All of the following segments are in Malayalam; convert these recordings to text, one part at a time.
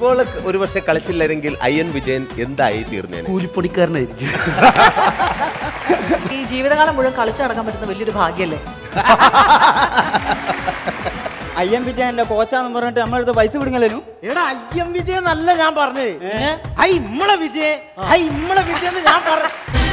ഫുട്ബോൾ ഒരുപക്ഷെ കളിച്ചില്ലെങ്കിൽ അയ്യൻ വിജയൻ എന്തായി തീർന്നേനെ കൂലിപ്പണിക്കാരനായിരിക്കും ഈ ജീവിതകാലം മുഴുവൻ കളിച്ചു നടക്കാൻ പറ്റുന്ന വലിയൊരു ഭാഗ്യല്ലേ അയ്യൻ വിജയന്റെ കോച്ചാന്ന് പറഞ്ഞിട്ട് നമ്മളടുത്ത് പൈസ പിടിങ്ങലേനു എടാ അയ്യം വിജയ് എന്നല്ല ഞാൻ പറഞ്ഞേ ഹൈ ഇമ്മളെ വിജയ് ഹൈ ഇമ്മളെ വിജയ് എന്ന് ഞാൻ പറ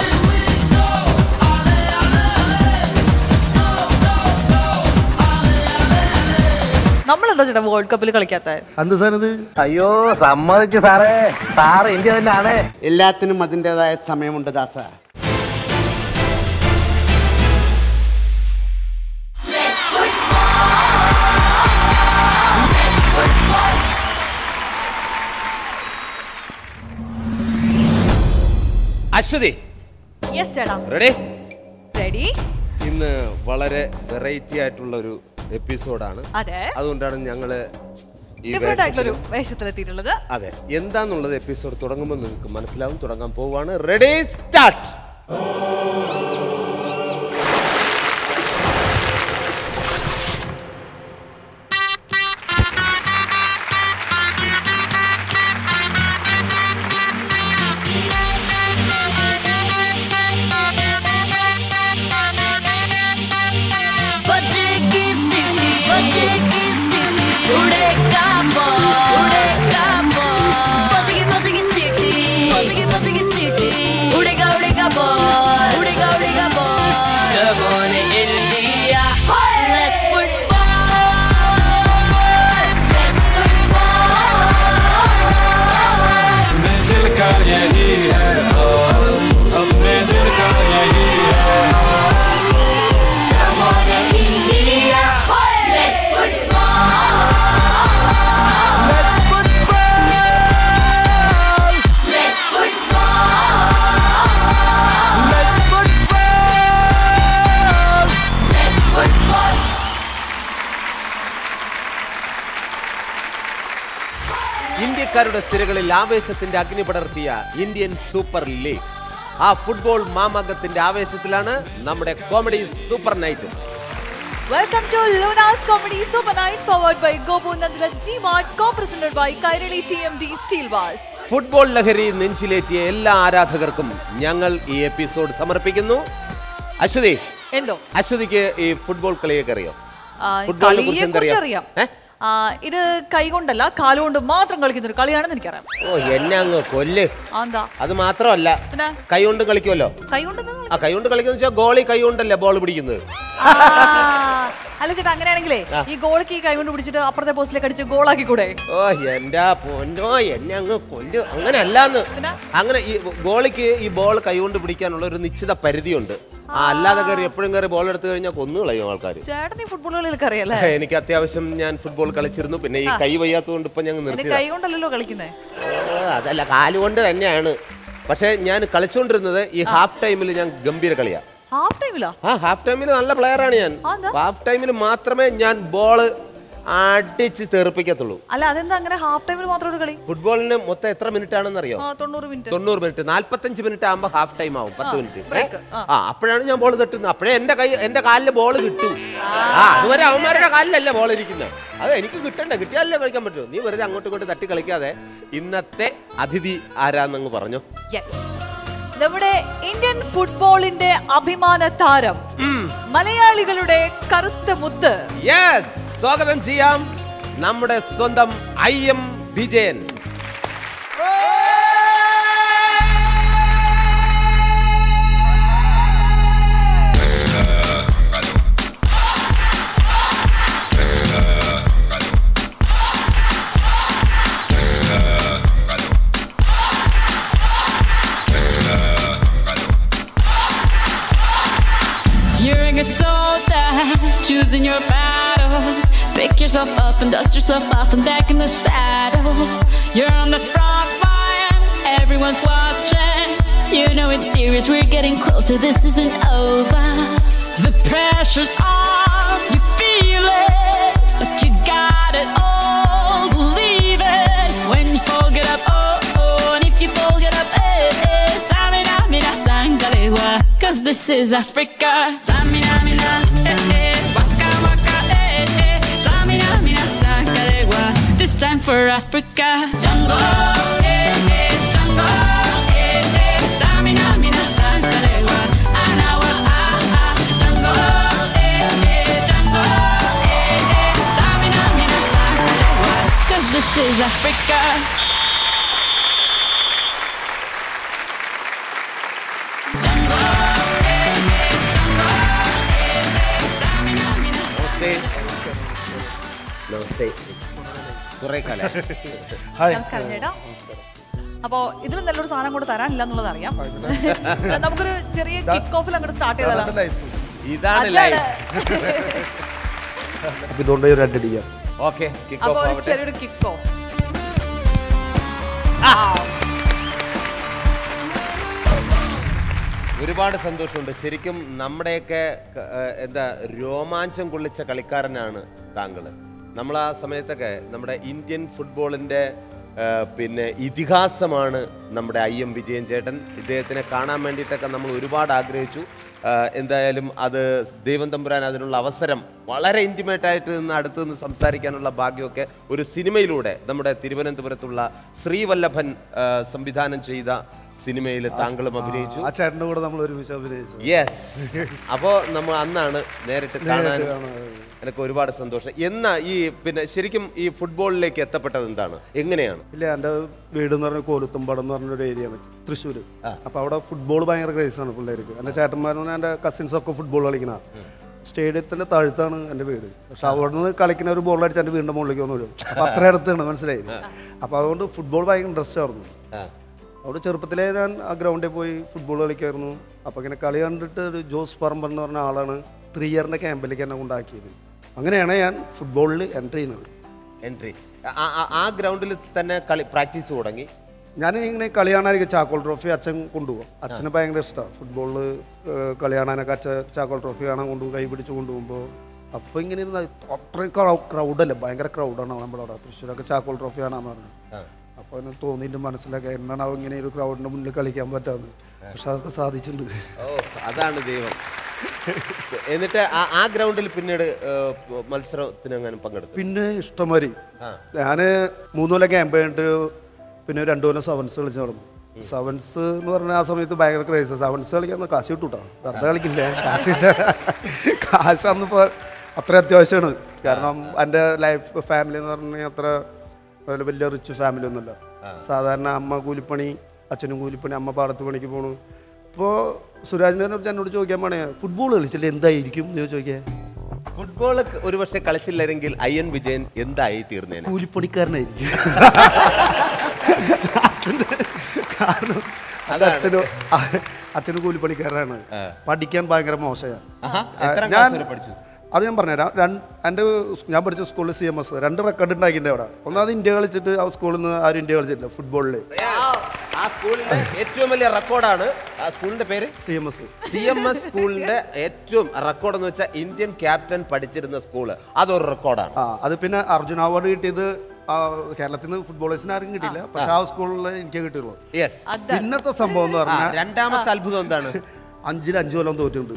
നമ്മളെന്താ ചേട്ടാ വേൾഡ് കപ്പിൽ കളിക്കാത്ത എന്ത് സാധനം ഇത് അയ്യോ സമ്മതിച്ചു സാറേ സാറ് ഇന്ത്യ തന്നെയാണ് എല്ലാത്തിനും അതിൻ്റെതായ സമയമുണ്ട് ദാസ അശ്വതി യെസ് ചേട്ടാ റെഡി റെഡി ഇന്ന് വളരെ വെറൈറ്റി ആയിട്ടുള്ള ഒരു എപ്പിസോഡാണ് അതെ അതുകൊണ്ടാണ് ഞങ്ങള് ഈ ഡിഫറെന്റ് ആയിട്ടുള്ളൊരു വേഷത്തിൽ- വേഷത്തിലെത്തിയിട്ടുള്ളത് അതെ എന്താന്നുള്ളത് എപ്പിസോഡ് തുടങ്ങുമ്പോൾ നിങ്ങൾക്ക് മനസ്സിലാവും തുടങ്ങാൻ പോവാണ് റെഡി സ്റ്റാർട്ട് बजेगी सीटी बजेगी सीटी उड़ेगा बॉल उड़ेगा बॉल बजेगी बजेगी सीटी बजेगी बजेगी सीटी उड़ेगा उड़ेगा बॉल उड़ेगा उड़ेगा ball Come on India Let's football Let's football अपने दिल का यही है हाल, अपने दिल का यही है Come on India Let's football Let's football Let's football Let's football Let's football ഇന്ത്യക്കാരുടെ സിരകളിൽ ആവേശത്തിന്റെ അഗ്നി പടർത്തിയ ഇന്ത്യൻ സൂപ്പർ ലീഗ് ആ ഫുട്ബോൾ മാമാങ്കത്തിന്റെ ആവേശത്തിലാണ് നമ്മുടെ comedy super night welcome to Luna's comedy super night powered by Gopu Nandana G mart co presented by Kairali T M T steel വാസ് ഫുട്ബോൾ ലഹരി നെഞ്ചിലേറ്റിയ എല്ലാ ആരാധകർക്കും ഞങ്ങൾ ഈ എപ്പിസോഡ് സമർപ്പിക്കുന്നു അശ്വതി എന്തോ അശ്വതിക്ക് ഈ ഫുട്ബോൾ കളിയൊക്കെ അറിയോ ആ, ഫുട്ബോളിനെ കളിയെ കുറിച്ച് കുറിച്ച് എന്തറിയാം? അറിയാം ഏ? ആ, ഇത് കൈകൊണ്ടല്ല കാലുകൊണ്ട് മാത്രം കളിക്കുന്ന ഒരു കളിയാണെന്ന് എനിക്കറിയാം ഓ എന്നെ അങ്ങ് കൊല്ല് ആ, എന്താ അത് മാത്രമല്ല പിന്നെ കൈ കൊണ്ട് കളിക്കുമല്ലോ കൈകൊണ്ട് നിങ്ങൾ ആ കൈ കൊണ്ട് കളിക്കുന്ന വെച്ചാൽ ഗോളി കൈ കൊണ്ടല്ലേ ബോൾ പിടിക്കുന്നത് ആ, അല്ല ചേട്ടാ അങ്ങനെയാണെങ്കിലേ ഈ ഗോളിക്ക് ഈ കൈ കൊണ്ട് പിടിച്ചിട്ട് അപ്പുറത്തെ പോസ്റ്റിലേക്ക് അടിച്ച് ഗോളാക്കി കൂടെ ഓ എന്റെ പൊന്നോ എന്നെ അങ്ങ് കൊല്ലു അങ്ങനെ അല്ലാന്ന് പിന്നെ? അങ്ങനെ ഈ ഗോളിക്ക് ഈ ബോൾ കൈകൊണ്ട് പിടിക്കാനുള്ള ഒരു നിശ്ചിത പരിധിയുണ്ട് ആ അല്ലാതെ കയറി എപ്പോഴും കയറി ബോൾ എടുത്തു കഴിഞ്ഞാൽ കൊന്നു കളയും ആൾക്കാർ ചേട്ടൻ ഈ ഫുട്ബോൾ കളികളൊക്കെ അറിയാലേ എനിക്ക് അത്യാവശ്യം ഞാൻ ഫുട്ബോൾ കളിച്ചിരുന്നു പിന്നെ ഈ കൈ വയ്യാത്തതുകൊണ്ട് ഇപ്പൊ ഞങ്ങൾ എന്റെ നിർത്തിയതാ കൈ കൊണ്ടല്ലല്ലോ കളിക്കുന്നേ ഓ, അതല്ല കാലുകൊണ്ട് തന്നെയാണ് പക്ഷെ ഞാൻ കളിച്ചുകൊണ്ടിരുന്നത് ഈ ഹാഫ് ടൈമിൽ ഞാൻ ഗംഭീര കളിയാ ഹാഫ് ടൈമിലാ ആ ഹാഫ് ടൈമിൽ നല്ല പ്ലെയർ ആണ് ഞാൻ ആ, എന്താ? ഹാഫ് ടൈമിൽ മാത്രമേ ഞാൻ ബോള് അടിച്ച് തെറിപ്പിക്കത്തുള്ളൂ അല്ല അതെന്താ അങ്ങനെ ഹാഫ് ടൈമിൽ മാത്രം ഒരു കളി ഫുട്ബോളിന് മൊത്തം എത്ര മിനിറ്റ് ആണെന്ന് അറിയോ ആ തൊണ്ണൂറ് മിനിറ്റ് തൊണ്ണൂറ് മിനിറ്റ് നാല്പത്തഞ്ച് മിനിറ്റ് ആകുമ്പോൾ ഹാഫ് ടൈം ആവും പത്ത് മിനിറ്റ് break, ഏ? ആ. ആ അപ്പോഴാണ് ഞാൻ ബോൾ തട്ടുന്നത് അപ്പോഴേ എന്റെ കൈ എന്റെ കാലില് ബോൾ കിട്ടും ആ അതുവരെ അവന്മാരുടെ കാലിലല്ല ബോൾ ഇരിക്കുന്നത് അത് എനിക്ക് കിട്ടണ്ട കിട്ടിയാലല്ലേ കളിക്കാൻ പറ്റൂ നീ വെറുതെ അങ്ങോട്ടും ഇങ്ങോട്ടും തട്ടി കളിക്കാതെ ഇന്നത്തെ അതിഥി ആരാന്നങ്ങ് പറഞ്ഞു യെസ് നമ്മുടെ ഇന്ത്യൻ ഫുട്ബോളിന്റെ അഭിമാന താരം മലയാളികളുടെ കറുത്ത മുത്ത് യെസ് സ്വാഗതം ചെയ്യാം നമ്മുടെ സ്വന്തം I M Vijayan You're a good soldier, choosing your battle. Pick yourself up and dust yourself off and back in the saddle. You're on the front line, everyone's watching. You know it's serious, we're getting closer, this isn't over. The pressure's on, you feel it, but you got it all, believe it. When you fall, get up, oh, oh, and if you fall, get up, eh, eh. Tamina, mina, sangalewa, cause this is Africa. Tamina, mina, eh, eh, waka, waka, eh, eh. Tamina, mina, sangalewa, this time for Africa. Jungle, eh, eh, jungle, eh, eh. Samina, mina, santalewa. Anawa, ah, ah. Jungle, eh, eh, jungle, eh, eh. Samina, mina, santalewa. 'Cause this is Africa. നമസ്തേ നമസ്തേ കുറെ കാലം നമസ്കാരം ചേട്ടാ അപ്പോ ഇതിൽ നല്ലൊരു സാധനം കൂടെ തരാനില്ല എന്നുള്ളത് അറിയാം നമുക്കൊരു ചെറിയ കിക്ക് ഓഫിൽ അങ്ങോട്ട് സ്റ്റാർട്ട് ചെയ്തതാണ് ഇതാണ് അതാണ്. ലൈഫ് അപ്പൊ ഇതുകൊണ്ട് ഒരു അടിക്കാം ഓക്കെ കിക്ക് അപ്പൊ ഓഫ് ഒരു ആവട്ടെ ചെറിയൊരു കിക്ക് ഓഫ് ഒരുപാട് സന്തോഷമുണ്ട് ശരിക്കും നമ്മുടെയൊക്കെ ക- ഏഹ് എന്താ രോമാഞ്ചം കൊള്ളിച്ച കളിക്കാരനാണ് താങ്കൾ നമ്മൾ ആ സമയത്തൊക്കെ നമ്മുടെ ഇന്ത്യൻ ഫുട്ബോളിൻ്റെ ഏഹ് പിന്നെ ഇതിഹാസമാണ് നമ്മുടെ ഐ എം വിജയൻ ചേട്ടൻ ഇദ്ദേഹത്തിനെ കാണാൻ വേണ്ടിയിട്ടൊക്കെ നമ്മൾ ഒരുപാട് ആഗ്രഹിച്ചു ഏഹ് എന്തായാലും അത് ദൈവം തമ്പുരാൻ അതിനുള്ള അവസരം വളരെ ഇൻറ്റിമേറ്റ് ആയിട്ട് നിന്ന് അടുത്ത് നിന്ന് സംസാരിക്കാനുള്ള ഭാഗ്യമൊക്കെ ഒരു സിനിമയിലൂടെ നമ്മുടെ തിരുവനന്തപുരത്തുള്ള ശ്രീവല്ലഭൻ ഏഹ് സംവിധാനം ചെയ്ത സിനിമയിൽ താങ്കളും അഭിനയിച്ചു ആ ചേട്ടൻ്റെ കൂടെ നമ്മൾ ഒരുമിച്ച് അഭിനയിച്ചു യെസ് അപ്പോ നമ്മൾ അന്നാണ് നേരിട്ട് കാണാൻ എനിക്ക് ഒരുപാട് സന്തോഷം എന്നാ ഈ പിന്നെ ശരിക്കും ഈ ഫുട്ബോളിലേക്ക് എത്തപ്പെട്ടത് എന്താണ് എങ്ങനെയാണ് ഇല്ല എൻ്റെ വീട് എന്ന് പറഞ്ഞ കോലുത്തുംപാടം എന്ന് പറഞ്ഞൊരു ഏരിയ ആണ് തൃശ്ശൂർ അപ്പോൾ അവിടെ ഫുട്ബോൾ ഭയങ്കര ക്രേസ് ആണ് പിള്ളേർക്ക് എൻ്റെ ചേട്ടന്മാരും എൻ്റെ കസിൻസ് ഒക്കെ ഫുട്ബോൾ കളിക്കണ സ്റ്റേഡിയത്തിൻ്റെ താഴ്ത്താണ് എൻ്റെ വീട് പക്ഷെ അവിടെ നിന്ന് കളിക്കുന്ന ഒരു ബോൾ അടിച്ച് എൻ്റെ വീടിൻ്റെ മുകളിലേക്ക് വന്നു വരും അപ്പോൾ അത്ര അടുത്താണ് മനസ്സിലായി അപ്പോൾ അതുകൊണ്ട് ഫുട്ബോൾ ഭയങ്കര ഇൻട്രസ്റ്റ് ആയിരുന്നു ആ, അവിടെ ചെറുപ്പത്തിലേ ഞാൻ ആ ഗ്രൗണ്ടിൽ പോയി ഫുട്ബോൾ കളിക്കായിരുന്നു അപ്പോൾ ഇങ്ങനെ കളി കണ്ടിട്ട് ഒരു ജോസ് പറമ്പൻ എന്ന് പറഞ്ഞ ആളാണ് ത്രീ ഇയറിൻ്റെ ക്യാമ്പിലേക്ക് എന്നെ കൊണ്ടാക്കിയത് അങ്ങനെയാണ് ഞാൻ ഫുട്ബോളിൽ എൻട്രി ചെയ്യുന്നത് എൻട്രി ആ- ആ- ആ ഗ്രൗണ്ടിൽ തന്നെ കളി പ്രാക്ടീസ് തുടങ്ങി ഞാൻ ഇങ്ങനെ കളി കാണാനൊക്കെ ചാക്കോൾ ട്രോഫി അച്ഛൻ കൊണ്ടുപോകും അച്ഛന് ഭയങ്കര ഇഷ്ടമാണ് ഫുട്ബോളിൽ കളി കാണാനൊക്കെ അച്ഛൻ ചാക്കോൾ ട്രോഫി കാണാൻ കൊണ്ടുപോകും കൈ പിടിച്ച് കൊണ്ടുപോകുമ്പോൾ അപ്പോൾ ഇങ്ങനെ ഇരുന്ന് അത്രയും ക്രൗഡല്ലേ ഭയങ്കര ക്രൗഡാണ് നമ്മുടെ അവിടെ തൃശ്ശൂരൊക്കെ ചാക്കോൾ ട്രോഫി കാണാന്ന് പറഞ്ഞു ആ. അപ്പോൾ അതിന് തോന്നിയിട്ട് മനസ്സിലാക്കുക എന്നാണ് അവ ഇങ്ങനെ ഒരു ക്രൗഡിൻ്റെ മുന്നിൽ കളിക്കാൻ പറ്റാന്ന് പക്ഷെ അതൊക്കെ സാധിച്ചിട്ടുണ്ട് ഓ അതാണ് ദൈവം എന്നിട്ട് ആ- ആ ഗ്രൗണ്ടിൽ പിന്നീട് ഏഹ്, മത്സരത്തിന് അങ്ങനെ പങ്കെടുത്തു പിന്നെ ഇഷ്ടംമാതിരി ആ. ഞാൻ മൂന്ന് കൊല്ലം ക്യാമ്പ് കഴിഞ്ഞിട്ട് പിന്നെ രണ്ടു കൊല്ലം സെവൻസ് കളിച്ച് നടന്നു സെവൻസ് എന്ന് പറഞ്ഞാൽ ആ സമയത്ത് ഭയങ്കര ക്രേസ് സെവൻസ് കളിക്കാൻ കാശ് കിട്ടൂ കേട്ടോ വെറുതെ കളിക്കില്ലേ കാശ് കിട്ടാ കാശ് അന്നിപ്പോൾ അത്ര അത്യാവശ്യമാണ് കാരണം എൻ്റെ ലൈഫ് ഫാമിലി എന്ന് പറഞ്ഞാൽ അത്ര ഒരു വലിയ റിച്ച് ഫാമിലി ഒന്നുമല്ല സാധാരണ അമ്മ കൂലിപ്പണി അച്ഛനും കൂലിപ്പണി അമ്മ പാടത്ത് പണിക്ക് പോണു ഇപ്പോൾ സുരാജിനെ കുറിച്ച് എന്നോട് ചോദിക്കാൻ പാണേ ഫുട്ബോൾ കളിച്ചില്ലേ എന്തായിരിക്കും എന്ന് ചോദിക്കാൻ ഫുട്ബോൾ ഒരുപക്ഷെ കളിച്ചില്ലെങ്കിൽ ഐ എൻ വിജയൻ എന്തായി തീർന്നേനെ കൂലിപ്പണിക്കാരനായിരിക്കും അച്ഛൻ്റെ കാരണം അത് അച്ഛന് അച്ഛന് കൂലിപ്പണിക്കാരനാണ് പഠിക്കാൻ ഭയങ്കര മോശമാണ് ആഹാ, എത്രാം ഞാൻ ക്ലാസ് വരെ പഠിച്ചു അത് ഞാൻ പറഞ്ഞുതരാം രണ്ട് എൻ്റെ സ് ഞാൻ പഠിച്ച സ്കൂളിൽ സി എം എസ് രണ്ട് റെക്കോർഡ് ഉണ്ടാക്കിയിട്ടുണ്ട് അവിടെ ഒന്നാമത് ഇന്ത്യ കളിച്ചിട്ട് ആ സ്കൂളിൽ നിന്ന് ആരും ഇന്ത്യ കളിച്ചിട്ടില്ല ഫുട്ബോളിൽ ആ സ്കൂളിന്റെ ഏറ്റവും വലിയ റെക്കോർഡാണ് ആ സ്കൂളിന്റെ പേര് C M S C M S സ്കൂളിന്റെ ഏറ്റവും റെക്കോർഡ് എന്ന് വെച്ചാൽ ഇന്ത്യൻ ക്യാപ്റ്റൻ പഠിച്ചിരുന്ന സ്കൂള് അതൊരു റെക്കോർഡാണ് ആ അത് പിന്നെ അർജുന അവാർഡ് കിട്ടിയത് ആ, കേരളത്തിൽ നിന്ന് ഫുട്ബോളേഴ്സിന് ആർക്കും കിട്ടിയില്ല പക്ഷെ ആ സ്കൂളിൽ എനിക്ക് കിട്ടിയുള്ളൂ യെസ് പിന്നത്തെ സംഭവം എന്ന് പറഞ്ഞാൽ രണ്ടാമത്തെ അത്ഭുതം എന്താണ് അഞ്ചിൽ അഞ്ചു കൊല്ലം തോറ്റിട്ടുണ്ട്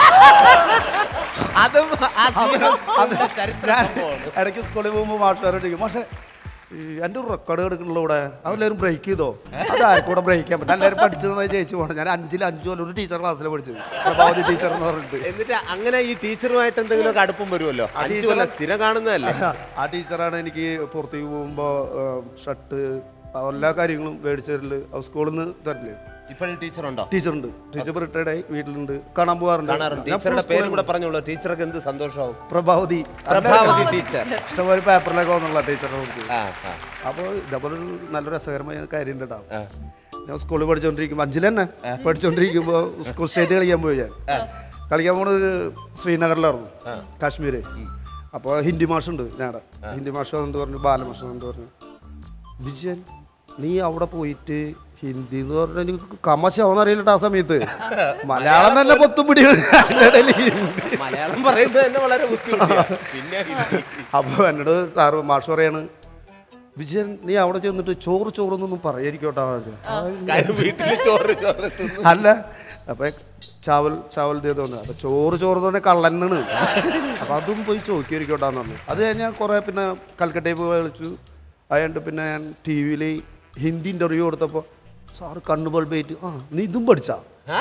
അതും ആ CMS സ്കൂളിന്റെ ചരിത്ര ഞാൻ സംഭവമാണ്. ഇടയ്ക്ക് സ്കൂളിൽ പോകുമ്പോൾ മാഷുകാരോട് ചോദിക്കും പക്ഷേ എൻ്റെ ഒരു റെക്കോർഡ് എടുക്കണല്ലോ ഇവിടെ അതെല്ലാവരും ബ്രേക്ക് ചെയ്തോ അത് ആർക്കൂടെ ബ്രേക്ക് ചെയ്യാൻ പറ്റും എല്ലാവരും പഠിച്ചതെന്നായി ജയിച്ചു പോകണം ഞാൻ അഞ്ചിൽ അഞ്ചു കൊല്ലം ഒരു ടീച്ചർ ക്ലാസ്സിൽ പഠിച്ചത് പ്രഭാവതി ടീച്ചർ എന്ന് പറഞ്ഞിട്ട് എന്നിട്ട് അങ്ങനെ ഈ ടീച്ചറുമായിട്ട് എന്തെങ്കിലുമൊക്കെ അടുപ്പം വരുമല്ലോ അഞ്ചു കൊല്ലം സ്ഥിരം കാണുന്നതല്ലേ ആ ടീച്ചറാണ് എനിക്ക് പുറത്തേക്ക് പോകുമ്പോൾ ഷർട്ട് എല്ലാ കാര്യങ്ങളും മേടിച്ചു തരല് സ്കൂളിൽ നിന്ന് തരല് ഇപ്പോഴും ടീച്ചറുണ്ടോ ടീച്ചറുണ്ട് ടീച്ചർ റിട്ടയർഡ് ആയി വീട്ടിലുണ്ട് കാണാൻ പോകാറുണ്ട് കാണാറുണ്ട് ഞാൻ ടീച്ചറുടെ full പേരും school കൂടെ പറഞ്ഞോളൂ ടീച്ചർക്ക് എന്ത് സന്തോഷമാവും പ്രഭാവതി പ്രഭാവതി ടീച്ചർ ഇഷ്ടംപോലെ പേപ്പറിലൊക്കെ വന്നുള്ള ടീച്ചറിനെ കുറിച്ച് ആ ആ അപ്പോൾ ഇതേപോലെ ഒരു നല്ല രസകരമായ കാര്യം ഉണ്ടാവും ആ. ഞാൻ സ്കൂളിൽ പഠിച്ചുകൊണ്ടിരിക്കുമ്പോൾ അഞ്ചിൽ തന്നെ പഠിച്ചുകൊണ്ടിരിക്കുമ്പോൾ സ്കൂൾ സ്റ്റേറ്റ് കളിക്കാൻ പോയി ഞാൻ കളിക്കാൻ പോണത് ശ്രീനഗറിലായിരുന്നു കാശ്മീര് അപ്പോൾ ഹിന്ദി മാഷുണ്ട് ഞങ്ങളുടെ ഹിന്ദി മാഷ് വന്നിട്ട് പറഞ്ഞു ബാലമാഷ് വന്നിട്ട് പറഞ്ഞു വിജയൻ നീ അവിടെ പോയിട്ട് ഹിന്ദി എന്ന് പറഞ്ഞാൽ എനിക്ക് കമശാവെന്ന് അറിയില്ലട്ടോ ആ സമയത്ത് മലയാളം തന്നെ പൊത്തും പിടിയാണ് അതിൻ്റെ ഇടയിൽ ഹിന്ദി മലയാളം പറയുന്നത് തന്നെ വളരെ ബുദ്ധിമുട്ടാ പിന്നെ ഹിന്ദി. അപ്പോൾ എന്നോട് സാറ് മാഷ് പറയാണ് വിജയൻ നീ അവിടെ ചെന്നിട്ട് ചോറ് ചോറൊന്നും പറയായിരിക്കോട്ടാ കാര്യം വീട്ടില് ചോറ് ചോറ് തിന്ന് അല്ല അപ്പൊ ചാവൽ ചാവൽ ചെയ്തോണ്ട് അപ്പൊ ചോറ് ചോറ് തന്നെ കള്ളന്നാണ് അപ്പൊ അതും പോയി ചോദിക്കായിരിക്കോട്ടാന്ന് പറഞ്ഞു അത് കഴിഞ്ഞാൽ കുറെ പിന്നെ കൽക്കട്ടയിൽ പോയി കളിച്ചു അതുകൊണ്ട് പിന്നെ ഞാൻ ടി വിയിൽ ഹിന്ദി ഇൻ്റർവ്യൂ കൊടുത്തപ്പോൾ സാറ് കണ്ണു ബൾബേറ്റ് ആ നീ ഇതും പഠിച്ചാ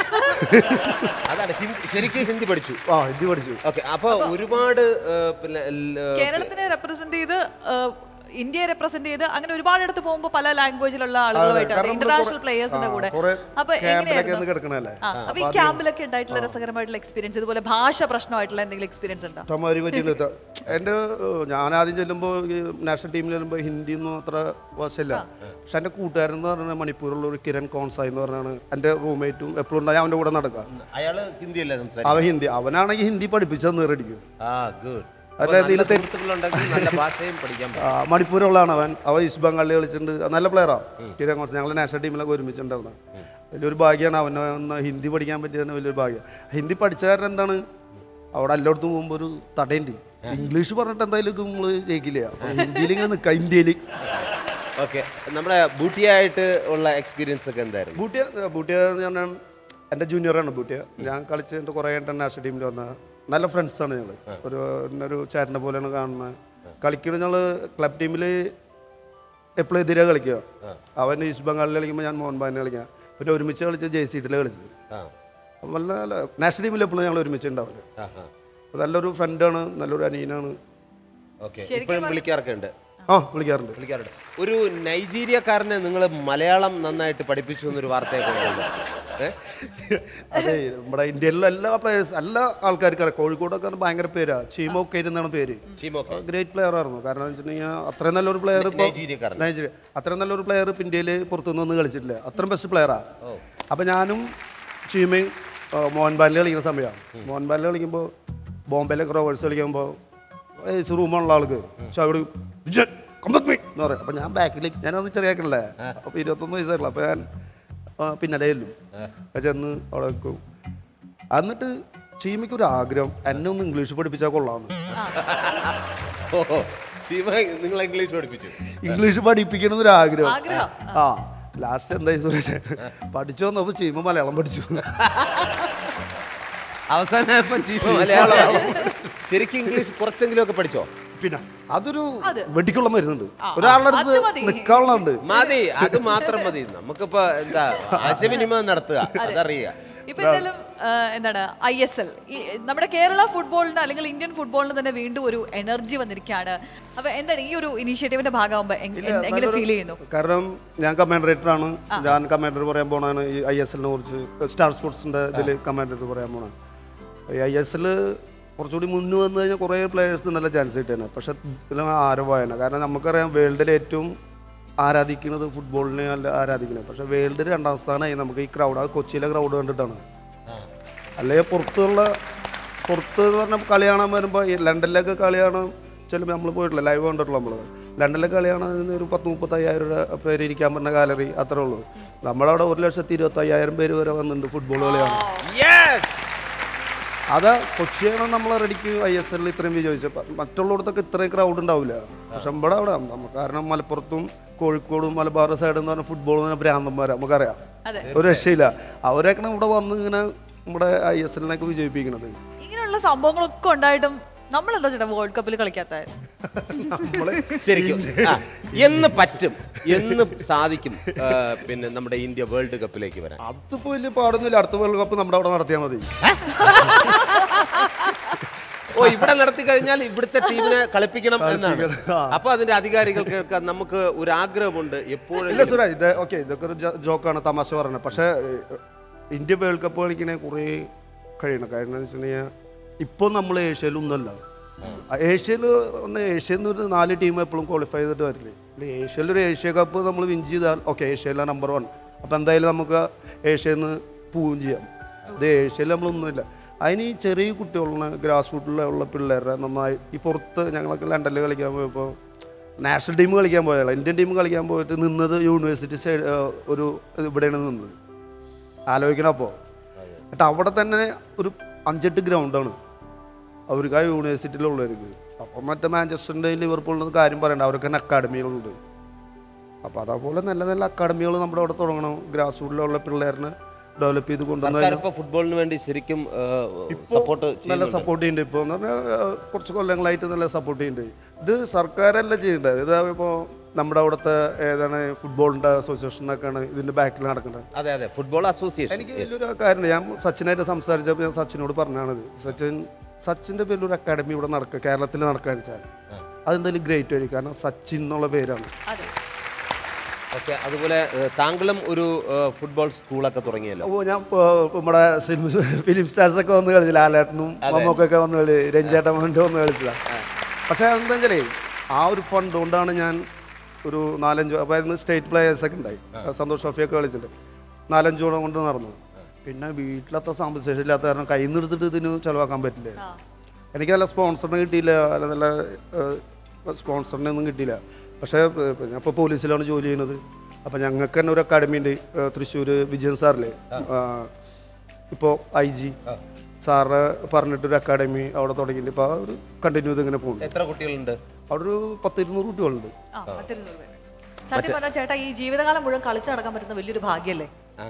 അതാണ് ഹിന്ദി ശരിക്കും ഹിന്ദി പഠിച്ചു ആ ഹിന്ദി പഠിച്ചു ഓക്കെ അപ്പൊ ഒരുപാട് ഏ, പിന്നെ ല- കേരളത്തിനെ റെപ്രസെന്റ് ചെയ്ത് ആ, ഇന്ത്യയെ റെപ്രസെന്റ് ചെയ്ത് അങ്ങനെ ഒരുപാടിടത്ത് പോകുമ്പോൾ പല ലാംഗ്വേജിലുള്ള ആളുകളുമായിട്ട് കാരണം നമ്മള് ഇന്റർനാഷണൽ കുറെ- പ്ലേയേഴ്സിന്റെ ആ, കൂടെ കുറെ അപ്പൊ ക്യാമ്പിലൊക്കെ എങ്ങനെയായിരുന്നു ഒന്ന് കിടക്കണല്ലേ ആ, അപ്പൊ ഈ ക്യാമ്പിലൊക്കെ ഉണ്ടായിട്ടുള്ള രസകരമായിട്ടുള്ള എക്സ്പീരിയൻസ് ഇതുപോലെ ഭാഷ പ്രശ്നമായിട്ടുള്ള എന്തെങ്കിലും എക്സ്പീരിയൻസ് ഉണ്ടോ ഇഷ്ടംമാതിരി പറ്റിയില്ല എൻ്റെ ഞാൻ ആദ്യം ചെല്ലുമ്പോൾ നാഷണൽ ടീമിൽ ചെല്ലുമ്പോൾ ഹിന്ദി ഒന്നും അത്ര വശമില്ല പക്ഷെ എൻ്റെ കൂട്ടുകാരൻ എന്ന് പറഞ്ഞാൽ മണിപ്പൂരിലുള്ള ഒരു കിരൺ കോൺസായി എന്ന് പറഞ്ഞാണ് എൻ്റെ റൂംമേറ്റും എപ്പോഴും ഉണ്ടായി അവൻ്റെ കൂടെ നടക്കുക അയാള് ഹിന്ദിയല്ലേ സംസാരിക്കും അവൻ ഹിന്ദി അവനാണെങ്കിൽ ഹിന്ദി പഠിപ്പിച്ചത് നേരടിക്കും ആ ഗുഡ് അല്ല, ഇതില് തെറ്റ് സുഹൃത്തുക്കളുണ്ടെങ്കിൽ നല്ല ഭാഷയും പഠിക്കാൻ പറ്റും ആ, മണിപ്പൂരുള്ളതാണ് അവൻ അവൻ ഈസ്റ്റ് ബംഗാളിൽ കളിച്ചിട്ടുണ്ട് നല്ല പ്ലെയറാണ് കിരൺ കോൺസ് ഞങ്ങൾ നാഷണൽ ടീമിലൊക്കെ ഒരുമിച്ചിട്ടുണ്ടായിരുന്നു വലിയൊരു ഭാഗ്യമാണ് അവനെ ഒന്ന് ഹിന്ദി പഠിക്കാൻ പറ്റിയതിന് വലിയൊരു ഭാഗ്യം ഹിന്ദി പഠിച്ച കാരണം എന്താണ് അവിടെ എല്ലായിടത്തും പോകുമ്പോൾ ഒരു തടയുണ്ട് ഇംഗ്ലീഷ് പറഞ്ഞിട്ട് എന്തായാലും നമ്മൾ ജയിക്കില്ല അപ്പൊ ഹിന്ദിയിൽ ഇങ്ങനെ നിൽക്കാം ഇന്ത്യയിൽ ഓക്കെ നമ്മുടെ ബൂട്ടിയായിട്ട് ഉള്ള എക്സ്പീരിയൻസ് ഒക്കെ എന്തായിരുന്നു ബൂട്ടിയ ബൂട്ടിയ എന്ന് പറഞ്ഞാൽ എൻ്റെ ജൂനിയറാണ് ബൂട്ടിയ ഞാൻ കളിച്ചിട്ട് കുറേ ഇന്റർനാഷണൽ ടീമിൽ വന്ന നല്ല ഫ്രണ്ട്സാണ് ഞങ്ങൾ ഒരു ഒരു ചേട്ടനെ പോലെയാണ് കാണുന്നത് കളിക്കുന്നത് ഞങ്ങൾ ക്ലബ് ടീമിൽ എപ്പോഴും എതിരെ കളിക്കുക അവൻ ഈസ്റ്റ് ബംഗാളിൽ കളിക്കുമ്പോൾ ഞാൻ മോഹൻ ബാഗിനെ കളിക്കാം പിന്നെ ഒരുമിച്ച് കളിച്ച് ജെ സീറ്റിൽ കളിച്ചത് ആ അപ്പം നല്ല നല്ല നാഷണൽ ടീമിൽ എപ്പോഴും ഞങ്ങൾ ഒരുമിച്ച് ഉണ്ടാവില്ല ആ ആ നല്ലൊരു ഫ്രണ്ടാണ് നല്ലൊരു അനിയനാണ് ഓക്കെ ഇപ്പോഴും വിളിക്കാറൊക്കെ ഉണ്ട് ആ വിളിക്കാറുണ്ട് വിളിക്കാറുണ്ട് ഒരു നൈജീരിയക്കാരനെ നിങ്ങൾ മലയാളം നന്നായിട്ട് പഠിപ്പിച്ചു എന്നൊരു വാർത്തയൊക്കെ ഉണ്ടല്ലോ. ഏ? അതെ നമ്മുടെ ഇന്ത്യയിലുള്ള എല്ലാ പ്ലേയേഴ്സ് എല്ലാ ആൾക്കാർക്കും അറിയാം കോഴിക്കോടൊക്കെ ഭയങ്കര പേരാ ചീമോ കെയർ എന്നാണ് പേര് ചീമോക്കെ ഗ്രേറ്റ് പ്ലെയർ ആയിരുന്നു കാരണം എന്ന് വെച്ചിട്ടുണ്ടെങ്കിൽ അത്രയും നല്ലൊരു പ്ലെയർ ഇപ്പോൾ നൈജീരിയക്കാരൻ. നൈജീരിയ അത്രയും നല്ലൊരു പ്ലെയർ ഇപ്പം ഇന്ത്യയിൽ പുറത്തുനിന്ന് വന്ന് കളിച്ചിട്ടില്ല അത്രയും ബെസ്റ്റ് പ്ലെയറാ അപ്പം ഞാനും ചീമയും ആ, മോഹൻ ബാലിൽ കളിക്കുന്ന സമയമാണ് മോഹൻ ബാലിൽ കളിക്കുമ്പോൾ ബോംബെയിലൊക്കെ റോവേഴ്സ് കളിക്കുമ്പോൾ ഏസ് റൂമുള്ള ആൾക്ക് ചവിട് വിജയൻ കമ്പത്ത് മീ എന്ന് പറയും അപ്പം ഞാൻ ബാക്കിൽ ഞാനന്ന് ചെറിയ ആക്കണല്ലേ അപ്പോൾ ഇരുപത്തൊന്ന് വയസ്സായിട്ടുള്ള അപ്പോൾ ഞാൻ ആ, പിന്നാലെ ചെല്ലും അത് ചെന്ന് അവിടെ വെക്കും എന്നിട്ട് ചീമയ്ക്ക് ഒരു ആഗ്രഹം എന്നെ ഒന്ന് ഇംഗ്ലീഷ് പഠിപ്പിച്ചാൽ കൊള്ളാമെന്ന് ഓ ചീമ നിങ്ങൾ ഇംഗ്ലീഷ് പഠിപ്പിച്ചു ഇംഗ്ലീഷ് പഠിപ്പിക്കണം എന്നൊരു ആഗ്രഹം ആഗ്രഹം, ആ ലാസ്റ്റ് എന്തായി സുരേഷ് പഠിച്ചു വന്നപ്പോൾ ചീമ മലയാളം പഠിച്ചു അവസാനം ചീമ മലയാളം ശരിക്കും ഇംഗ്ലീഷ് കുറച്ചെങ്കിലും ഒക്കെ പഠിച്ചോ പിന്നെ അതൊരു അത്. വെടിക്കുള്ള മരുന്നുണ്ട് ആ, ഒരാളുടെ അത് അടുത്ത് മതി. നിൽക്കാനുള്ളതുണ്ട് മതി അത് മാത്രം മതി നമുക്കിപ്പോ എന്താ ആശയവിനിമയം നടത്തുക അതറിയുക ഇപ്പൊ എന്തായാലും ആ, എന്താണ് ഐ എസ് എൽ നമ്മുടെ കേരള ഫുട്ബോളിന് അല്ലെങ്കിൽ ഇന്ത്യൻ ഫുട്ബോളിന് തന്നെ വീണ്ടും ഒരു എനർജി വന്നിരിക്കുകയാണ് അപ്പൊ എന്താണ് ഈ ഒരു ഇനിഷ്യേറ്റീവിന്റെ ഭാഗമാകുമ്പോ എങ്- ഇല്ല, എങ്ങനെ നല്ലൊരു- ഫീൽ ചെയ്യുന്നു കാരണം ഞാൻ കമാൻഡറേറ്റർ ആണ് ഞാൻ കമാൻഡർ പറയാൻ പോണാണ് ഈ ഐ എസ് എല്ലിനെ കുറിച്ച് സ്റ്റാർ സ്പോർട്സിന്റെ ഇതിൽ കമാൻഡറേറ്റർ പറയാൻ പോണ ഈ ഐ എസ് എൽ കുറച്ചുകൂടി മുന്നേ വന്നു കഴിഞ്ഞാൽ കുറേ പ്ലേയേഴ്സിന് നല്ല ചാൻസ് കിട്ടിയാണ് പക്ഷെ ഇതിൽ ആരവായന കാരണം നമുക്കറിയാം വേൾഡിൽ ഏറ്റവും ആരാധിക്കുന്നത് ഫുട്ബോളിനെ അല്ല ആരാധിക്കുന്നത് പക്ഷെ വേൾഡിൽ രണ്ടാം സ്ഥാനമായി നമുക്ക് ഈ ക്രൗഡ് അത് കൊച്ചിയിലെ ക്രൗഡ് കണ്ടിട്ടാണ് അല്ലെങ്കിൽ പുറത്തുള്ള പുറത്ത് എന്ന് പറഞ്ഞാൽ കളി കാണാൻ വരുമ്പോൾ ഈ ലണ്ടനിലൊക്കെ കളി കാണാൻ ചിലപ്പോൾ നമ്മൾ പോയിട്ടില്ല ലൈവ് കണ്ടിട്ടുള്ള നമ്മൾ ലണ്ടനിലെ കളി കാണാൻ നിന്ന് ഒരു പത്ത് മുപ്പത്തയ്യായിരം രൂപ പേര് ഇരിക്കാൻ പറഞ്ഞ ഗാലറി അത്രേ ഉള്ളൂ നമ്മളവിടെ ഒരു ലക്ഷത്തി ഇരുപത്തി അയ്യായിരം പേര് വരെ വന്നിട്ടുണ്ട് ഫുട്ബോൾ കളിയാണ് അതാ കൊച്ചിയാണ് നമ്മൾ റെഡിക്ക് ഐ എസ് എല്ലിൽ ഇത്രയും വിജയിച്ചത് മറ്റുള്ളിടത്തൊക്കെ ഇത്രയും ക്രൗഡ് ഉണ്ടാവില്ല പക്ഷെ ഇവിടെ അവിടെ നമുക്ക് കാരണം മലപ്പുറത്തും കോഴിക്കോടും മലബാർ സൈഡ് എന്ന് പറഞ്ഞാൽ ഫുട്ബോൾ എന്ന് പറഞ്ഞാൽ ഭ്രാന്തന്മാരാ നമുക്കറിയാം അതെ. ഒരു രക്ഷയില്ല അവരൊക്കെ ഇവിടെ വന്ന് ഇങ്ങനെ നമ്മുടെ ഐ എസ് എല്ലിനൊക്കെ വിജയിപ്പിക്കണത് ഇങ്ങനെയുള്ള സംഭവങ്ങളൊക്കെ ഉണ്ടായിട്ടും നമ്മൾ എന്താ ചേട്ടാ വേൾഡ് കപ്പിൽ കളിക്കാത്ത നമ്മള് ശരിക്കും ആ, എന്ന് പറ്റും എന്ന് സാധിക്കും ആ, പിന്നെ നമ്മുടെ ഇന്ത്യ വേൾഡ് കപ്പിലേക്ക് വരാൻ അതിപ്പോ വലിയ പാടൊന്നുമില്ല അടുത്ത വേൾഡ് കപ്പ് നമ്മുടെ അവിടെ നടത്തിയാൽ മതി ഓ ഇവിടെ നടത്തി കഴിഞ്ഞാൽ ഇവിടുത്തെ ടീമിനെ കളിപ്പിക്കണം എന്നാണ് കളിപ്പിക്കണം, ആ. അപ്പൊ അതിന്റെ അധികാരികൾ കേൾക്കാൻ നമുക്ക് ഒരു ആഗ്രഹമുണ്ട് ഇല്ല എപ്പോഴും സുര ഇത് ഓക്കെ ഇതൊക്കെ ഒരു ജോക്കാണ് തമാശ പറഞ്ഞത് പക്ഷേ ഏഹ്, ഇന്ത്യ വേൾഡ് കപ്പ് കളിക്കണേ കുറേ കഴിയണം കാരണം എന്ന് വെച്ചിട്ടുണ്ടെങ്കിൽ ഇപ്പോൾ നമ്മൾ ഏഷ്യയിൽ ഒന്നല്ല ഏഷ്യയിൽ ഒന്ന് ഏഷ്യയിൽ നിന്ന് ഒരു നാല് ടീം എപ്പോഴും ക്വാളിഫൈ ചെയ്തിട്ട് വരില്ലേ അല്ലെ ഏഷ്യയിൽ ഒരു ഏഷ്യ കപ്പ് നമ്മൾ വിൻ ചെയ്താൽ ഓക്കെ ഏഷ്യയിലാണ് നമ്പർ വൺ അപ്പോൾ എന്തായാലും നമുക്ക് ഏഷ്യയിൽ നിന്ന് പോവുകയും ചെയ്യാം ഇത് ഏഷ്യയിൽ നമ്മളൊന്നുമില്ല അതിന് ഈ ചെറിയ കുട്ടികളുടെ ഗ്രാസ് റൂട്ടിലുള്ള പിള്ളേരുടെ നന്നായി ഈ പുറത്ത് ഞങ്ങളൊക്കെ ലണ്ടനിൽ കളിക്കാൻ പോയപ്പോൾ നാഷണൽ ടീം കളിക്കാൻ പോയതാണ് ഇന്ത്യൻ ടീം കളിക്കാൻ പോയിട്ട് നിന്നത് യൂണിവേഴ്സിറ്റി സൈഡ് ഒരു ഇവിടെയാണ് നിന്നത് ആലോചിക്കണം അപ്പോൾ എന്നിട്ട് അവിടെ തന്നെ ഒരു അഞ്ചെട്ട് ഗ്രൗണ്ടാണ് അവർക്ക് ആ യൂണിവേഴ്സിറ്റിയിലുള്ളവർക്ക് അപ്പം മറ്റേ മാഞ്ചസ്റ്ററിൻ്റെ ലിവർപൂളിൻ്റെ കാര്യം പറയണ്ട അവർക്ക് തന്നെ അക്കാഡമികളുണ്ട് അപ്പോൾ അതേപോലെ നല്ല നല്ല അക്കാഡമികൾ നമ്മുടെ അവിടെ തുടങ്ങണം ഗ്രാസ് റൂട്ടിലുള്ള പിള്ളേരിനെ ഡെവലപ്പ് ചെയ്ത് സർക്കാർ കൊണ്ടുവന്നാൽ ഇപ്പൊ ഫുട്ബോളിന് വേണ്ടി ശരിക്കും ഇപ്പോൾ സപ്പോർട്ട് നല്ല സപ്പോർട്ട് ചെയ്യുന്നുണ്ട് ഇപ്പോൾ എന്ന് പറഞ്ഞാൽ ഏഹ്, കുറച്ച് കൊല്ലങ്ങളായിട്ട് നല്ല സപ്പോർട്ട് ചെയ്യുന്നുണ്ട് ഇത് സർക്കാരല്ല ചെയ്യേണ്ടത് ഇത് ഇപ്പോൾ നമ്മുടെ അവിടുത്തെ ഏതാണ് ഫുട്ബോളിൻ്റെ അസോസിയേഷനൊക്കെയാണ് ഇതിൻ്റെ ബാക്കിൽ നടക്കുന്നത് അതെ അതെ ഫുട്ബോൾ അസോസിയേഷൻ എനിക്ക് വലിയൊരു കാര്യമുണ്ട് ഞാൻ സച്ചിനായിട്ട് സംസാരിച്ചപ്പോൾ ഞാൻ സച്ചിനോട് പറഞ്ഞാണിത് സച്ചിൻ സച്ചിൻ്റെ പേരിലൊരു അക്കാഡമി ഇവിടെ നടക്കുക കേരളത്തിൽ നടക്കാന്ന് വെച്ചാൽ അതെന്തായാലും ഗ്രേറ്റ് ആയിരിക്കും കാരണം സച്ചിൻ എന്നുള്ള പേരാണ് അതെ ഓക്കെ അതുപോലെ ഏഹ്, താങ്കളും ഒരു ഏഹ്, ഫുട്ബോൾ സ്കൂളൊക്കെ തുടങ്ങിയല്ലോ അപ്പോൾ ഞാൻ ഇപ്പൊ നമ്മുടെ സിനിമ ഫിലിം സ്റ്റാർസ് ഒക്കെ വന്ന് കളിച്ചില്ല ലാലേട്ടനും മമ്മൂക്കൊക്കെ വന്ന് കളി രഞ്ജേട്ടൻ വേണ്ടി വന്ന് കളിച്ചതാണ് പക്ഷേ എന്താ വെച്ചാലേ ആ ഒരു ഫണ്ട് കൊണ്ടാണ് ഞാൻ ഒരു നാലഞ്ച് അപ്പോൾ അതിന് സ്റ്റേറ്റ് പ്ലേയേഴ്സൊക്കെ ഉണ്ടായി സന്തോഷ് ട്രോഫിയൊക്കെ കളിച്ചിട്ടുണ്ട് നാലഞ്ച് ഓണം കൊണ്ട് നടന്നു പിന്നെ വീട്ടിലത്തെ സാമ്പത്തിക ഇല്ലാത്ത കാരണം കയ്യിൽ നിന്ന് എടുത്തിട്ട് ഇതിന് ചിലവാക്കാൻ പറ്റില്ല എനിക്ക് നല്ല സ്പോൺസറിന് കിട്ടിയില്ല അല്ല നല്ല സ്പോൺസറിനെ ഒന്നും കിട്ടിയില്ല പക്ഷേ ഞാൻ ഇപ്പോൾ പോലീസിലാണ് ജോലി ചെയ്യുന്നത് അപ്പോൾ ഞങ്ങൾക്ക് തന്നെ ഒരു അക്കാഡമി ഉണ്ട് തൃശ്ശൂർ വിജയൻ സാറിലെ ഇപ്പോൾ ഐ ജി സാറ് പറഞ്ഞിട്ടൊരു അക്കാഡമി അവിടെ തുടങ്ങിയിട്ട് ഇപ്പോൾ ഒരു കണ്ടിന്യൂ ചെയ്ത് ഇങ്ങനെ പോകുന്നു എത്ര കുട്ടികളുണ്ട് അവിടെ ഒരു പത്ത് ഇരുന്നൂറ് കുട്ടികളുണ്ട് ആ പത്തിരുന്നൂറ് പേര് സത്യം പറഞ്ഞാൽ ചേട്ടാ ഈ ജീവിതകാലം മുഴുവൻ കളിച്ചു നടക്കാൻ പറ്റുന്ന വലിയൊരു ഭാഗ്യല്ലേ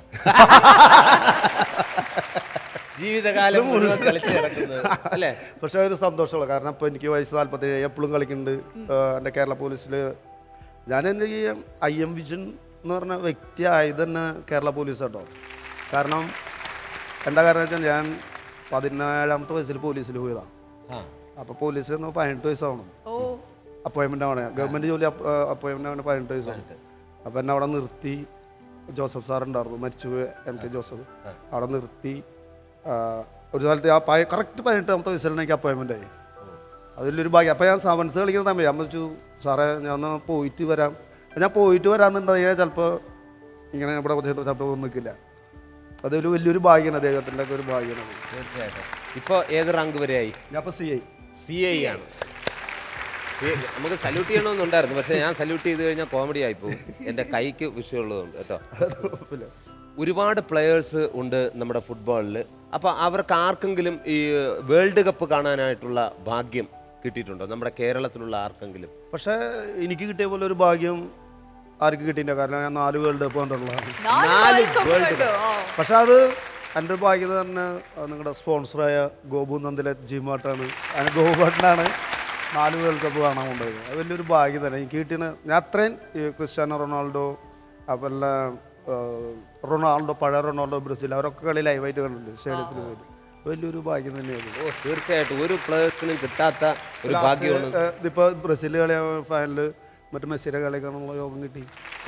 ജീവിതകാലം മുഴുവൻ കളിച്ച് കിടക്കുന്നത് അല്ലേ പക്ഷേ ഒരു സന്തോഷമുള്ള കാരണം ഇപ്പോൾ എനിക്ക് വയസ്സ് നാൽപ്പത്തേഴ് എപ്പോഴും കളിക്കുന്നുണ്ട് എൻ്റെ കേരള പോലീസിൽ ഞാൻ എൻ്റെ ഈ ഐ എം വിജൻ എന്ന് പറഞ്ഞ വ്യക്തി ആയത് തന്നെ കേരള പോലീസ് കേട്ടോ കാരണം എന്താ കാരണം വെച്ചാൽ ഞാൻ പതിനേഴാമത്തെ വയസ്സിൽ പോലീസിൽ പോയതാണ് ആ അപ്പോൾ പോലീസിൽ നിന്ന് പതിനെട്ട് വയസ്സാവണം ഓ അപ്പോയിൻമെൻ്റ് ആണ് ഗവൺമെൻറ് ജോലി അപ്പോയിൻമെൻ്റ് ആണ് പതിനെട്ട് വയസ്സാണ് അപ്പോൾ എന്നെ അവിടെ നിർത്തി ജോസഫ് സാർ ഉണ്ടായിരുന്നു മരിച്ചു എം കെ ജോസഫ് അവിടെ നിർത്തി ആ, ഒരു കാലത്ത് ആ പയ കറക്റ്റ് പതിനെട്ടാമത്തെ വയസ്സിലാണ് എനിക്ക് അപ്പോയിൻമെൻ്റ് ആയി അതിലൊരു ഭാഗ്യം അപ്പോൾ ഞാൻ സെവൻസ് കളിക്കുന്ന സമയം ഞാൻ വെച്ചു സാറേ ഞാൻ ഒന്ന് പോയിട്ട് വരാം ഞാൻ പോയിട്ട് വരാമെന്നുണ്ടെങ്കിൽ ചിലപ്പോൾ ഇങ്ങനെ ഇവിടെ ചിലപ്പോൾ ഒന്നും നിൽക്കില്ല അതൊരു വലിയൊരു ഭാഗ്യമാണ് അദ്ദേഹത്തിൻ്റെ ഒക്കെ ഒരു ഭാഗ്യമാണ് തീർച്ചയായിട്ടും ഇപ്പോൾ ഏത് റാങ്ക് വരെയായി ഞാൻ ഇപ്പോൾ സി ഐ സി ഐ ആണ് ഈ നമുക്ക് സല്യൂട്ട് ചെയ്യണമെന്നുണ്ടായിരുന്നു പക്ഷേ ഞാൻ സല്യൂട്ട് ചെയ്ത് കഴിഞ്ഞാൽ കോമഡി ആയിപ്പോവും എൻ്റെ കൈക്ക് വിഷയമുള്ളതുകൊണ്ട് കേട്ടോ ഒരുപാട് പ്ലെയേഴ്സ് ഉണ്ട് നമ്മുടെ ഫുട്ബോളിൽ അപ്പോൾ അവർക്ക് ആർക്കെങ്കിലും ഈ വേൾഡ് കപ്പ് കാണാനായിട്ടുള്ള ഭാഗ്യം കിട്ടിയിട്ടുണ്ടോ നമ്മുടെ കേരളത്തിലുള്ള ആർക്കെങ്കിലും പക്ഷേ എനിക്ക് കിട്ടിയ പോലെ ഒരു ഭാഗ്യം ആർക്ക് കിട്ടിയില്ല കാരണം ഞാൻ നാല് വേൾഡ് കപ്പ് കണ്ടിട്ടുള്ളതാണ് നാല് നാല് World Cup World കണ്ടു. ആ. പക്ഷെ അത് എൻ്റെ ഒരു ഭാഗ്യം തന്നെ അത് നിങ്ങളുടെ സ്പോൺസറായ ഗോപു നന്ദിലെ ജിമാട്ടാണ് അതിന് ഗോപുട്ടനാണ് നാല് വേൾഡ് കപ്പ് കാണാൻ കൊണ്ടുപോയത് അത് വലിയൊരു ഭാഗ്യം തന്നെ എനിക്ക് കിട്ടിയ ഞാൻ അത്രയും ഈ ക്രിസ്ത്യാനോ റൊണാൾഡോ അതുപോലെ ആ, റൊണാൾഡോ പഴയ റൊണാൾഡോ ബ്രസീൽ അവരൊക്കെ കളി ലൈവായിട്ട് കണ്ടിട്ടുണ്ട് സ്റ്റേഡിയത്തിൽ പോയിട്ട് വലിയൊരു ഭാഗ്യം തന്നെയായിരുന്നു ഓ തീർച്ചയായിട്ടും ഒരു പ്ലേയേഴ്സിനും കിട്ടാത്ത ഒരു ഭാഗ്യമാണ് ഇതിപ്പോൾ ബ്രസീൽ കളി ഫൈനൽ മറ്റു മെസ്സിയുടെ കളി കാണാനുള്ള യോഗം കിട്ടി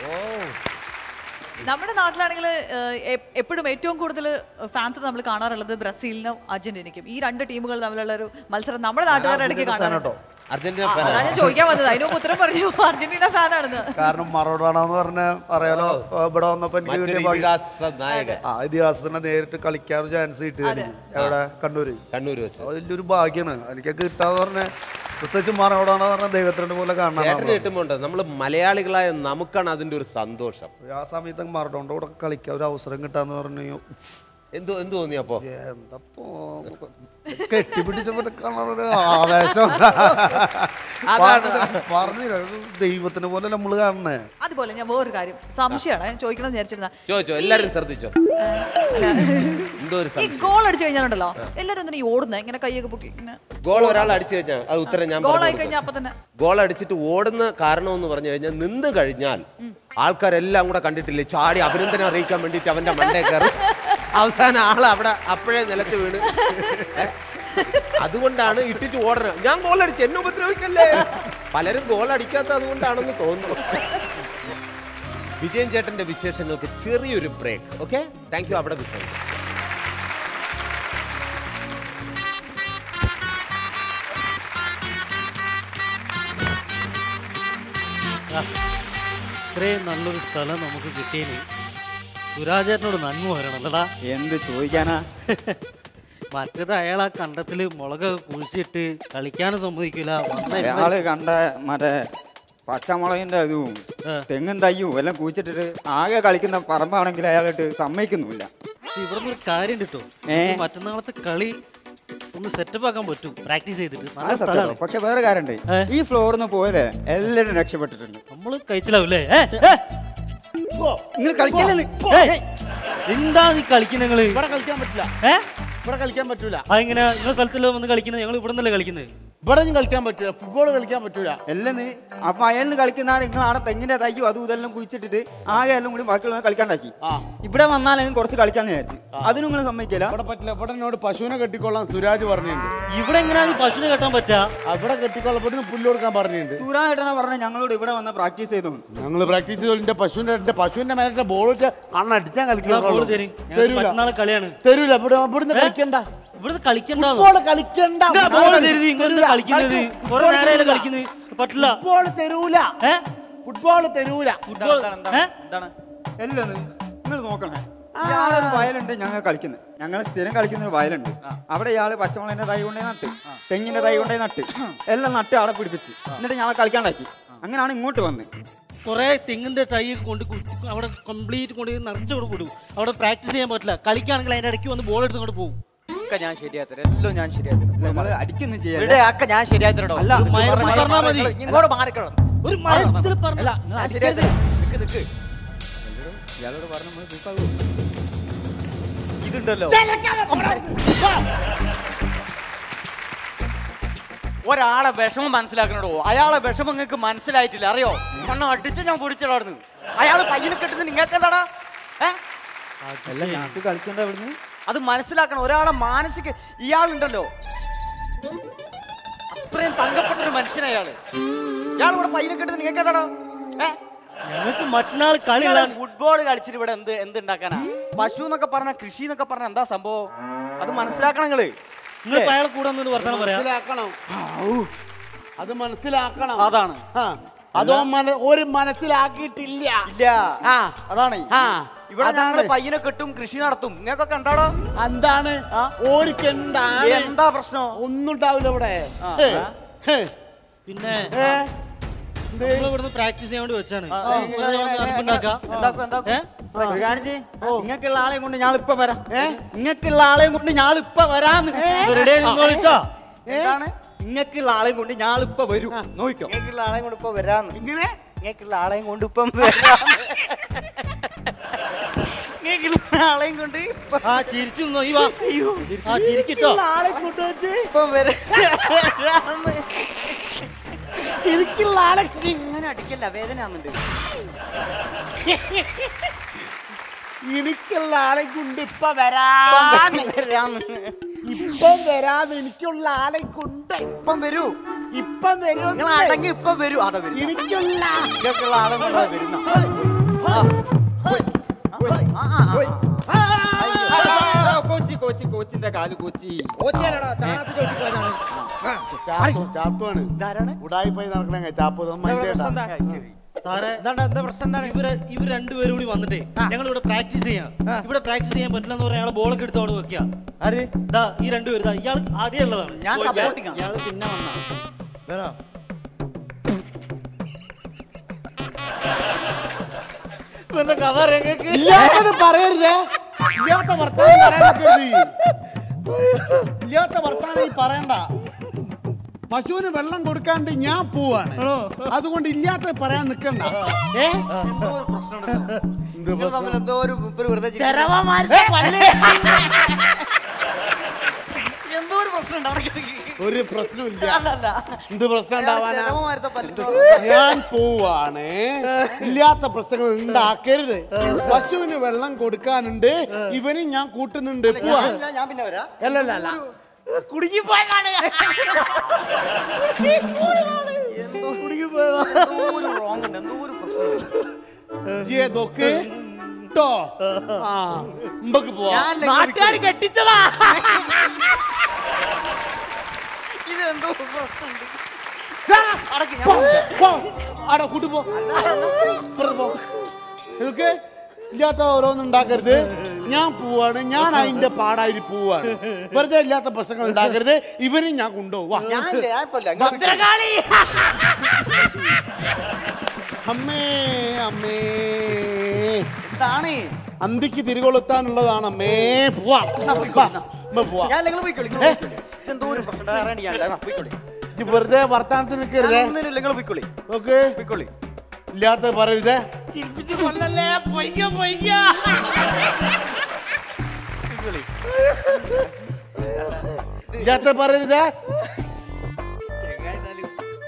നമ്മുടെ നാട്ടിലാണെങ്കിൽ എപ്പോഴും ഏറ്റവും കൂടുതൽ ഫാൻസ് നമ്മൾ കാണാറുള്ളത് ബ്രസീലിനും അർജന്റീനയ്ക്കും ഈ രണ്ട് ടീമുകൾ തമ്മിലുള്ള ഒരു മത്സരം നമ്മുടെ നാട്ടുകാരുടെ ഇടയ്ക്ക് കാണാറുണ്ട് കേട്ടോ അർജന്റീന ആ, അതാ ഞാൻ ചോദിക്കാൻ വന്നത് അതിന് മുമ്പ് ഉത്തരം പറഞ്ഞു അർജന്റീന ഫാനാണെന്ന് കാരണം മറോഡാണ എന്ന് പറഞ്ഞ അറിയാലോ ഇവിടെ വന്നപ്പോൾ എനിക്ക് മറ്റൊരു കിട്ടിയ ഭാഗ്യം ഇതിഹാസ നായകൻ ആ ഇതിഹാസത്തിനെ നേരിട്ട് കളിക്കാൻ ഒരു ചാൻസ് കിട്ടിയത് എനിക്ക് എവിടെ കണ്ണൂര് കണ്ണൂർ വെച്ച് അത് വലിയൊരു ഭാഗ്യമാണ് എനിക്കൊക്കെ കിട്ടാന്ന് പറഞ്ഞ പ്രത്യേകിച്ച് മറോടാണെന്ന് പറഞ്ഞ ദൈവത്തിൻ്റെ പോലെ കാണണം ചേട്ടന് കിട്ടുമ്പോൾ നമ്മൾ മലയാളികളായ നമുക്കാണ് അതിന്റെ ഒരു സന്തോഷം ആ സമയത്ത് മറഡോണ്ട കൂടെ കളിക്കാൻ ഒരു അവസരം കിട്ടാന്ന് പറഞ്ഞു എന്തോ എന്ത് തോന്നി അപ്പോ എന്തപ്പോ കെട്ടിപ്പിടിച്ചപ്പോ കാണാനൊരു ആവേശം അതാണ്. പറഞ്ഞില്ല ഇത് ദൈവത്തിനെ പോലെ നമ്മൾ കാണണേ അതുപോലെ ഞാൻ വേറൊരു കാര്യം സംശയമാണ് ഞാൻ ചോദിക്കണം എന്ന് വിചാരിച്ചിരുന്ന ചോദിച്ചോ എല്ലാരും ശ്രദ്ധിച്ചോ അല്ല, എന്തോ ഒരു ഈ ഗോൾ അടിച്ചു കഴിഞ്ഞാലുണ്ടല്ലോ എല്ലാരും എന്തിനാ ഈ ഓടുന്നത് ഇങ്ങനെ കൈയൊക്കെ പൊക്കി ഇങ്ങനെ ഗോൾ ഒരാൾ അടിച്ചു കഴിഞ്ഞാൽ അത് ഉത്തരം ഞാൻ ഗോൾ പറഞ്ഞു ആയി കൊടുക്കാം. കഴിഞ്ഞാൽ അപ്പൊ തന്നെ ഗോൾ അടിച്ചിട്ട് ഓടുന്ന കാരണം എന്ന് പറഞ്ഞു കഴിഞ്ഞാൽ നിന്ന് കഴിഞ്ഞാൽ ആൾക്കാരെല്ലാം കൂടെ കണ്ടിട്ടില്ലേ ചാടി അഭിനന്ദനം അറിയിക്കാൻ വേണ്ടിയിട്ട് അവന്റെ മണ്ടേ കയറി അവസാനം ആൾ അവിടെ അപ്പോഴേ നിലത്ത് വീണ് ഏ? അതുകൊണ്ടാണ് ഇട്ടിട്ട് ഓടണം ഞാൻ ഗോൾ അടിച്ചു എന്നെ ഉപദ്രവിക്കല്ലേ പലരും ഗോൾ അടിക്കാത്ത അതുകൊണ്ടാണെന്ന് തോന്നുന്നു വിജയൻ ചേട്ടന്റെ വിശേഷങ്ങൾക്ക് ചെറിയൊരു ബ്രേക്ക് ഓക്കെ താങ്ക് യു അവിടെ വിശ്രമിച്ചു ഇത്രയും നല്ലൊരു സ്ഥലം നമുക്ക് കിട്ടിയതിന് സുരാജേട്ടനോട് നന്മ വരണല്ലടാ എന്ത് ചോദിക്കാനാ മറ്റേത് അയാൾ ആ കണ്ടത്തില് മുളക് കുഴിച്ചിട്ട് കളിക്കാനും സമ്മതിക്കില്ല വന്ന അയാള് കണ്ട മറ്റേ പച്ചമുളകിന്റെ ഇതും തെങ്ങും തയ്യും എല്ലാം കുഴിച്ചിട്ടിട്ട് ആകെ കളിക്കുന്ന പറമ്പാണെങ്കിൽ അയാളിട്ട് സമ്മതിക്കുന്നുമില്ല പക്ഷെ ഇവിടുന്ന് ഒരു കാര്യം കിട്ടും ഏ? മറ്റന്നാളത്തെ കളി ഒന്ന് സെറ്റപ്പ് ആക്കാൻ പറ്റും പ്രാക്ടീസ് ചെയ്തിട്ട് ആ നല്ല സത്യം സ്ഥലമാണ് പക്ഷെ വേറെ കാര്യണ്ട് ഏ? ഈ ഫ്ലോറിൽ നിന്ന് പോയത് എല്ലാവരും രക്ഷപ്പെട്ടിട്ടുണ്ട് നമ്മള് കഴിച്ചില്ലാവൂലേ ഏ? ഏ? നിങ്ങൾ കളിക്കല്ലേ ഏയ്! എന്താ നീ കളിക്കുന്ന നിങ്ങള് ഇവിടെ കളിക്കാൻ പറ്റില്ല ഏ ഇവിടെ കളിക്കാൻ പറ്റൂല അതെങ്ങനെ നിങ്ങളെ സ്ഥലത്തല്ലേ വന്ന് കളിക്കുന്നത് ഞങ്ങൾ ഇവിടെ നിന്നല്ലേ കളിക്കുന്നത് ഇവിടെ ഒന്നും കളിക്കാൻ പറ്റൂല ഫുട്ബോൾ കളിക്കാൻ പറ്റൂല എല്ലാം അപ്പൊ അയലിന് കളിക്കുന്ന നിങ്ങളാണ് തെങ്ങിന്റെ തയ്യും അതും ഇതെല്ലാം കുഴിച്ചിട്ടിട്ട് ആകെ എല്ലാം കൂടി ബാക്കിയുള്ള കളിക്കാണ്ടാക്കി ഇവിടെ വന്നാലും കുറച്ച് കളിക്കാന്ന് വിചാരിച്ചു അതിന് നിങ്ങൾ സമ്മതിക്കില്ല ഇവിടെ പറ്റില്ല ഇവിടെ എന്നോട് പശുവിനെ കെട്ടിക്കൊള്ളാൻ സുരാജ് പറഞ്ഞിട്ടുണ്ട് ഇവിടെ എങ്ങനെയാണ് പശുവിനെ കെട്ടാൻ പറ്റുക അവിടെ കെട്ടിക്കൊള്ളാൻ ഇവിടുന്ന് പുല്ല് കൊടുക്കാൻ പറഞ്ഞിട്ടുണ്ട് സൂറാഘട്ടന പറഞ്ഞ ഞങ്ങളോട് ഇവിടെ വന്ന് പ്രാക്ടീസ് ചെയ്തു ഞങ്ങൾ പ്രാക്ടീസ് ചെയ്തോളിന്റെ പശുവിന്റെ എന്റെ പശുവിന്റെ മേലെ ബോൾ വെച്ച് കണ്ണടിച്ചാൻ ഞാൻ ball തരും. ഞങ്ങൾക്ക് മറ്റന്നാളെ കളിയാണ് തരൂല ഇവിടെ ഇവിടുന്ന് കളിക്കണ്ട ഇവിടുന്ന് കളിക്കണ്ട ഫുട്ബോൾ കളിക്കണ്ട ബോൾ തരുത് നിങ്ങൾ കളിക്കുന്നത് കുറെ നേരമായിട്ട് കളിക്കുന്നത് പറ്റില്ല ഫുട്ബോൾ തരൂല ഏ ഫുട്ബോൾ തരൂല ഫുട്ബോൾ ഏ എന്താണ് എല്ലാം നിങ്ങൾ നോക്കണേ ഇയാളൊരു വയലുണ്ട് ഞങ്ങൾ കളിക്കുന്നത് ഞങ്ങൾ സ്ഥിരം കളിക്കുന്ന ഒരു വയലുണ്ട് അവിടെ ഇയാള് പച്ചമുളകിന്റെ തൈ കൊണ്ടേ നട്ട് തെങ്ങിന്റെ തൈ കൊണ്ടേ നട്ട് എല്ലാം നട്ട് ആടെ പിടിപ്പിച്ച് എന്നിട്ട് ഞങ്ങളെ കളിക്കാണ്ടാക്കി അങ്ങനെയാണ് ഇങ്ങോട്ട് വന്നത് കുറെ തെങ്ങിന്റെ തൈ കൊണ്ട് കുത്തി അവിടെ കംപ്ലീറ്റ് കൊണ്ട് നിറച്ചു കൊണ്ട് വിടും അവിടെ പ്രാക്ടീസ് ചെയ്യാൻ പറ്റില്ല കളിക്കുകയാണെങ്കിൽ അതിന്റെ ഇടയ്ക്ക് വന്ന് ബോൾ എടുത്ത് കൊണ്ട് പോകും ഒക്കെ ഞാൻ ശരിയാത്തരാം എല്ലാം ഞാൻ ശരിയാത്തരാം നമ്മൾ അടിക്കൊന്നും ചെയ്യാൻ ഇവിടെ ഒക്കെ ഞാൻ ശരിയാത്തരടോ അല്ല, മയത്തിൽ പറഞ്ഞാ മതി. ഇങ്ങോട്ട് മാറിക്കണം ഒരു മയത്തിൽ പറഞ്ഞ അല്ല ഞാൻ ശരിയാത്തരാം നിക്ക് നിക്ക് ഇയാളോട് പറഞ്ഞ നമ്മൾ സൂപ്പാകും ഇതുണ്ടല്ലോ ഒരാളെ വിഷമം മനസ്സിലാക്കണോ അയാളെ വിഷമം നിങ്ങൾക്ക് മനസ്സിലായിട്ടില്ല അറിയോ കണ്ണ അടിച്ച് ഞാൻ പൊടിച്ചടാർന്ന് അയാള് പയ്യനെ കെട്ടുന്നത് നിങ്ങൾക്ക് എന്താടാ ഏ അല്ല ഞങ്ങൾക്ക് കളിക്കണ്ട അവിടുന്ന് അത് മനസ്സിലാക്കണം ഒരാളെ മാനസിക ഇയാളുണ്ടല്ലോ അത്രയും തങ്കപ്പെട്ട ഒരു മനുഷ്യനാ അയാള് ഇയാൾ ഇവിടെ പയ്യനെ കെട്ടുന്നത് നിങ്ങൾക്ക് എന്താടാ ഏ ഞങ്ങൾക്ക് മറ്റന്നാൾ കളികളാ ഫുട്ബോൾ കളിച്ചിട്ട് ഇവിടെ എന്ത് എന്ത് ഉണ്ടാക്കാനാ പശു എന്നൊക്കെ പറഞ്ഞ കൃഷി എന്നൊക്കെ പറഞ്ഞ എന്താ സംഭവം അത് മനസ്സിലാക്കണം നിങ്ങള് നിങ്ങൾ ഇപ്പൊ അയാളെ കൂടെ നിന്ന് വർത്തമാനം പറയാം മനസ്സിലാക്കണം അത് മനസ്സിലാക്കണം അതാണ് ആ. അതോ മന ഒരു മനസ്സിലാക്കിയിട്ടില്ല ഇല്ല ആ അതാണ് ആ ഇവിടെ അതാണ്. ഞങ്ങള് പയ്യനെ കെട്ടും കൃഷി നടത്തും നിങ്ങൾക്കൊക്കെ എന്താടോ എന്താണ് ആ? ഓർക്ക് എന്താണ് എന്താ പ്രശ്നം ഒന്നും ഉണ്ടാവില്ല ഇവിടെ ആ. ഹേ, ഹേ. പിന്നെ ഏ? നമ്മൾ ഇവിടുന്ന് പ്രാക്ടീസ് ചെയ്യാൻ വേണ്ടി വെച്ചാണ് വെറുതെ വന്ന് നടപ്പുണ്ടാക്കാം. എന്താക്കും എന്താക്കും ഏ? ഒരു കാര്യം ചെയ്യ് നിങ്ങൾക്കുള്ള ആളെയും കൊണ്ട് ഞാൻ ഇപ്പൊ വരാം നിങ്ങൾക്കുള്ള ആളെയും കൊണ്ട് ഞാൻ ഇപ്പൊ വരാന്ന് റെഡി ആയി നിന്നോളിട്ടോ എന്താണ് നിങ്ങൾക്കുള്ള ആളെയും കൊണ്ട് ഞാൻ ഇപ്പൊ വരും നോക്കിക്കോ നിങ്ങൾക്കുള്ള ആളെയും കൊണ്ട് ഇപ്പൊ വരാന്ന് ഇങ്ങനെ നിങ്ങൾക്കുള്ള ആളെയും കൊണ്ട് ഇപ്പം വരാന്ന് നിങ്ങൾക്കുള്ള ആളെയും കൊണ്ട് ഇപ്പൊ ആ ചിരിച്ചു നിന്നോ ഈ വാ ആ ചിരിച്ചിട്ടോ ആളെ കൊണ്ടുവച്ച് ഇപ്പം വരാന്ന് എനിക്കുള്ള ആളെ ഇങ്ങനെ അടിക്കല്ല വേദന ആവുന്നുണ്ട് എനിക്കുള്ള ആളെ കൊണ്ട് ഇപ്പൊ വരാ വരാന്ന് ഇപ്പം വരാതെ എനിക്കുള്ള ആളെ കൊണ്ട് ഇപ്പം വരൂ ഇപ്പം വരും നിങ്ങൾ അടങ്ങി ഇപ്പം വരൂ അതാ വരും എനിക്കുള്ള നിങ്ങൾക്കുള്ള ആളെ കൊണ്ട് വരുന്ന കോച്ചി കോച്ചി കോച്ചിന്റെ കാല് കോച്ചി ചാത്തു ചാത്തുവാണ് ഇതാരാണ് ഉടായി പോയി നടക്കണ ചാപ്പു ഇതൊന്നും mind ചെയ്യണ്ട. സാറേ എന്താ പ്രശ്നം എന്താണ് ഇവര് ഇവർ രണ്ടുപേരും കൂടി വന്നിട്ടേ ഞങ്ങൾ ഇവിടെ പ്രാക്ടീസ് ചെയ്യാം ഇവിടെ പ്രാക്ടീസ് ചെയ്യാൻ പറ്റില്ല എന്ന് പറഞ്ഞാൽ ബോളൊക്കെ ബോളൊക്കെ എടുത്ത് അവിടെ വെക്കുക ആര് ദാ ഈ രണ്ടുപേരും ദാ ഇയാൾ ആദ്യം ഉള്ളതാണ് ഞാൻ പോയി. സപ്പോർട്ടിങ് ആണ് ഇയാള് പിന്നെ വന്നാ വേണോ? ഇവന്റെ കഥ രംഗക്ക് ഇല്ലാത്തത് പറയരുതേ ഇല്ലാത്ത വർത്താനം പറയാനൊക്കെ ഇല്ലാത്ത വർത്താനം ഈ പറയണ്ട പശുവിന് വെള്ളം കൊടുക്കാണ്ട് ഞാൻ പോവാണ് അതുകൊണ്ട് ഇല്ലാത്ത പറയാൻ നിക്കണ്ട ഏ എന്തോ ഒരു പ്രശ്നമുണ്ടല്ലോ എന്ത് നിങ്ങൾ തമ്മിൽ എന്തോ ഒരു മുമ്പിൽ വെറുതെ ചിരിക്കുന്നു. ചെരവന്മാരുടെ പല്ല്. എന്തോ ഒരു പ്രശ്നം ഉണ്ട് അവിടെ ഒരു പ്രശ്നമില്ല അല്ലല്ല എന്ത് പ്രശ്നം ഉണ്ടാവാനാ ചെരവന്മാരത്തെ പല്ല് ഞാൻ പോവാണ് ഇല്ലാത്ത പ്രശ്നങ്ങൾ ഉണ്ടാക്കരുത് പശുവിന് വെള്ളം കൊടുക്കാനുണ്ട് ഇവനും ഞാൻ കൂട്ടുന്നുണ്ട് പോവാ ഞാൻ- ഞാൻ പിന്നെ വരാം അല്ലല്ല അല്ല കുടുങ്ങി പോയതാണ് എന്തോ എന്തോ ഒരു റോങ് ഉണ്ട് എന്തോ ഒരു പ്രശ്നം ഏതൊക്കെ ട്ടോ ആ മുമ്പക്ക് പോവാ ഞാൻ ലഗ്നം നാട്ടുകാർ കെട്ടിച്ചതാ ഇത് എന്തോ പ്രശ്നമുണ്ട് ദാ, അടക്ക് ഞാൻ പോ, പോ. ആടെ കൂട്ടി പോ ഇപ്പുറത്ത് പോ ഇതൊക്കെ ഇല്ലാത്ത ഓരോന്നും ഉണ്ടാക്കരുത് ഞാൻ പോവാണ് ഞാൻ അതിന്റെ പാടായിട്ട് പോവാണ് വെറുതെ ഇല്ലാത്ത പ്രശ്നങ്ങൾ ഉണ്ടാക്കരുത് ഇവനും ഞാൻ കൊണ്ടുപോവാ ഞാനില്ലേ ഞാൻ ഇപ്പൊ ഇല്ല. ഇങ്ങ് ഭദ്രകാളി അമ്മേ അമ്മേ എന്താണ് അന്തിക്ക് തിരികൊളുത്താനുള്ളതാണ് അമ്മേ പോവാ വാ, അമ്മ പോവാ ഞാൻ നിങ്ങൾ പോയിക്കോളി നിങ്ങൾ പോയിക്കോളി. ഇതെന്തോ ഒരു പ്രശ്നം ഉണ്ട്. അറിയണ്ട ഞാൻ ഇല്ല. വാ, പോയിക്കോളി ഇജ്ജ് വെറുതെ വർത്താനത്തിന് നിൽക്കരുതേ ഒന്നിനും നിങ്ങൾ പോയിക്കോളി ഓക്കെ പോയിക്കോളി ഇല്ലാത്ത പറയരുതേ ഇല്ലാത്ത പറയരുതേ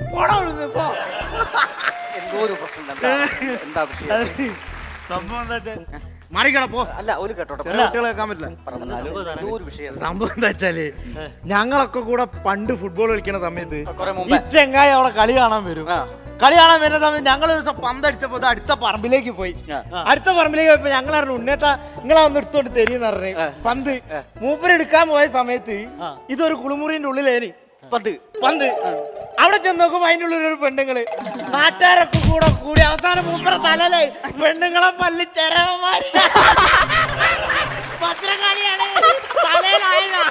പോടാ അവിടുന്ന്, പോ. എന്തോ ഒരു പ്രശ്നം എന്താ എന്താ വിഷയം സംഭവം എന്താ വെച്ചാ മാറിക്കട പോ അല്ല ഒരു കേട്ടോട്ടെ ചെറിയ കുട്ടികളെ കേൾക്കാൻ പറ്റില്ല എന്തോ ഒരു വിഷയം സംഭവം എന്താ വെച്ചാല് ഞങ്ങളൊക്കെ കൂടെ പണ്ട് ഫുട്ബോൾ കളിക്കുന്ന സമയത്ത് കുറെ ഈ മുമ്പേ ചെങ്ങായി അവിടെ കളി കാണാൻ വരും ആ. കളി കാണാൻ വരുന്ന സമയത്ത് ഞങ്ങൾ ഒരു ദിവസം പന്തടിച്ചപ്പോ ഇത് അടുത്ത പറമ്പിലേക്ക് പോയി അടുത്ത പറമ്പിലേക്ക് പോയപ്പോ ഞങ്ങൾ പറഞ്ഞു ഉണ്ണേട്ടാ നിങ്ങളെ ഒന്ന് എടുത്തോണ്ട് തരീന്ന് പറഞ്ഞു പന്ത് മൂപ്പര് എടുക്കാൻ പോയ സമയത്ത് ഇതൊരു കുളിമുറിന്റെ ഉള്ളിലേനി പന്ത് പന്ത് അവിടെ ചെന്ന് നോക്കുമ്പോ അതിന്റെ ഉള്ളിൽ ഒരു പെണ്ണുങ്ങള് നാട്ടുകാരൊക്കെ കൂടെ കൂടി അവസാനം മൂപ്പര തലല്ലേ പെണ്ണുങ്ങളെ പല്ലി ചെരവന്മാര് ഭദ്രകാളിയാണ് തലയിലായതാ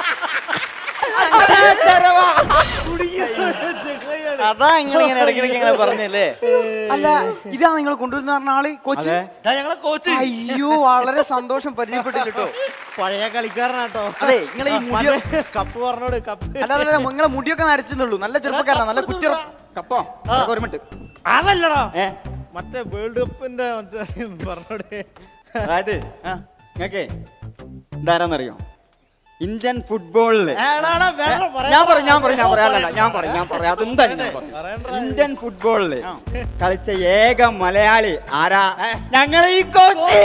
അതാ നിങ്ങൾ ഇങ്ങനെ ഇടയ്ക്കിടയ്ക്ക് ഇങ്ങനെ പറഞ്ഞല്ലേ അല്ല ഇതാ നിങ്ങൾ കൊണ്ടുവരുന്ന പറഞ്ഞ ആള് കോച്ച് ദാ ഞങ്ങളെ കോച്ച് അയ്യോ വളരെ സന്തോഷം പരിചയപ്പെട്ടില്ല കേട്ടോ പഴയ കളിക്കാരനാട്ടോ അതെ നിങ്ങൾ ഈ മുടി കപ്പ് പറഞ്ഞോട് കപ്പ് അല്ലാതെ നിങ്ങളെ മുടിയൊക്കെ നരച്ചുന്നുള്ളൂ നല്ല ചെറുപ്പക്കാരനാ നല്ല കുറ്റ കപ്പോ ഒരു മിനിറ്റ് അതല്ലടാ ഏ മറ്റേ വേൾഡ് കപ്പിന്റെ മറ്റേ പറഞ്ഞോടെ അതായത് നിങ്ങക്കേ ഇതാരാന്നറിയോ ഇന്ത്യൻ ഫുട്ബോളില് ഏടാടാ, വേണ്ട, പറയാൻ ഞാൻ പറയും ഞാൻ പറയും ഞാൻ പറയാല്ല ഞാൻ പറയും ഞാൻ പറയാം അതെന്തായാലും ഞാൻ പറയും ഇന്ത്യൻ ഫുട്ബോളില് കളിച്ച ഏക മലയാളി ആരാ ഞങ്ങൾ ഈ കോച്ച്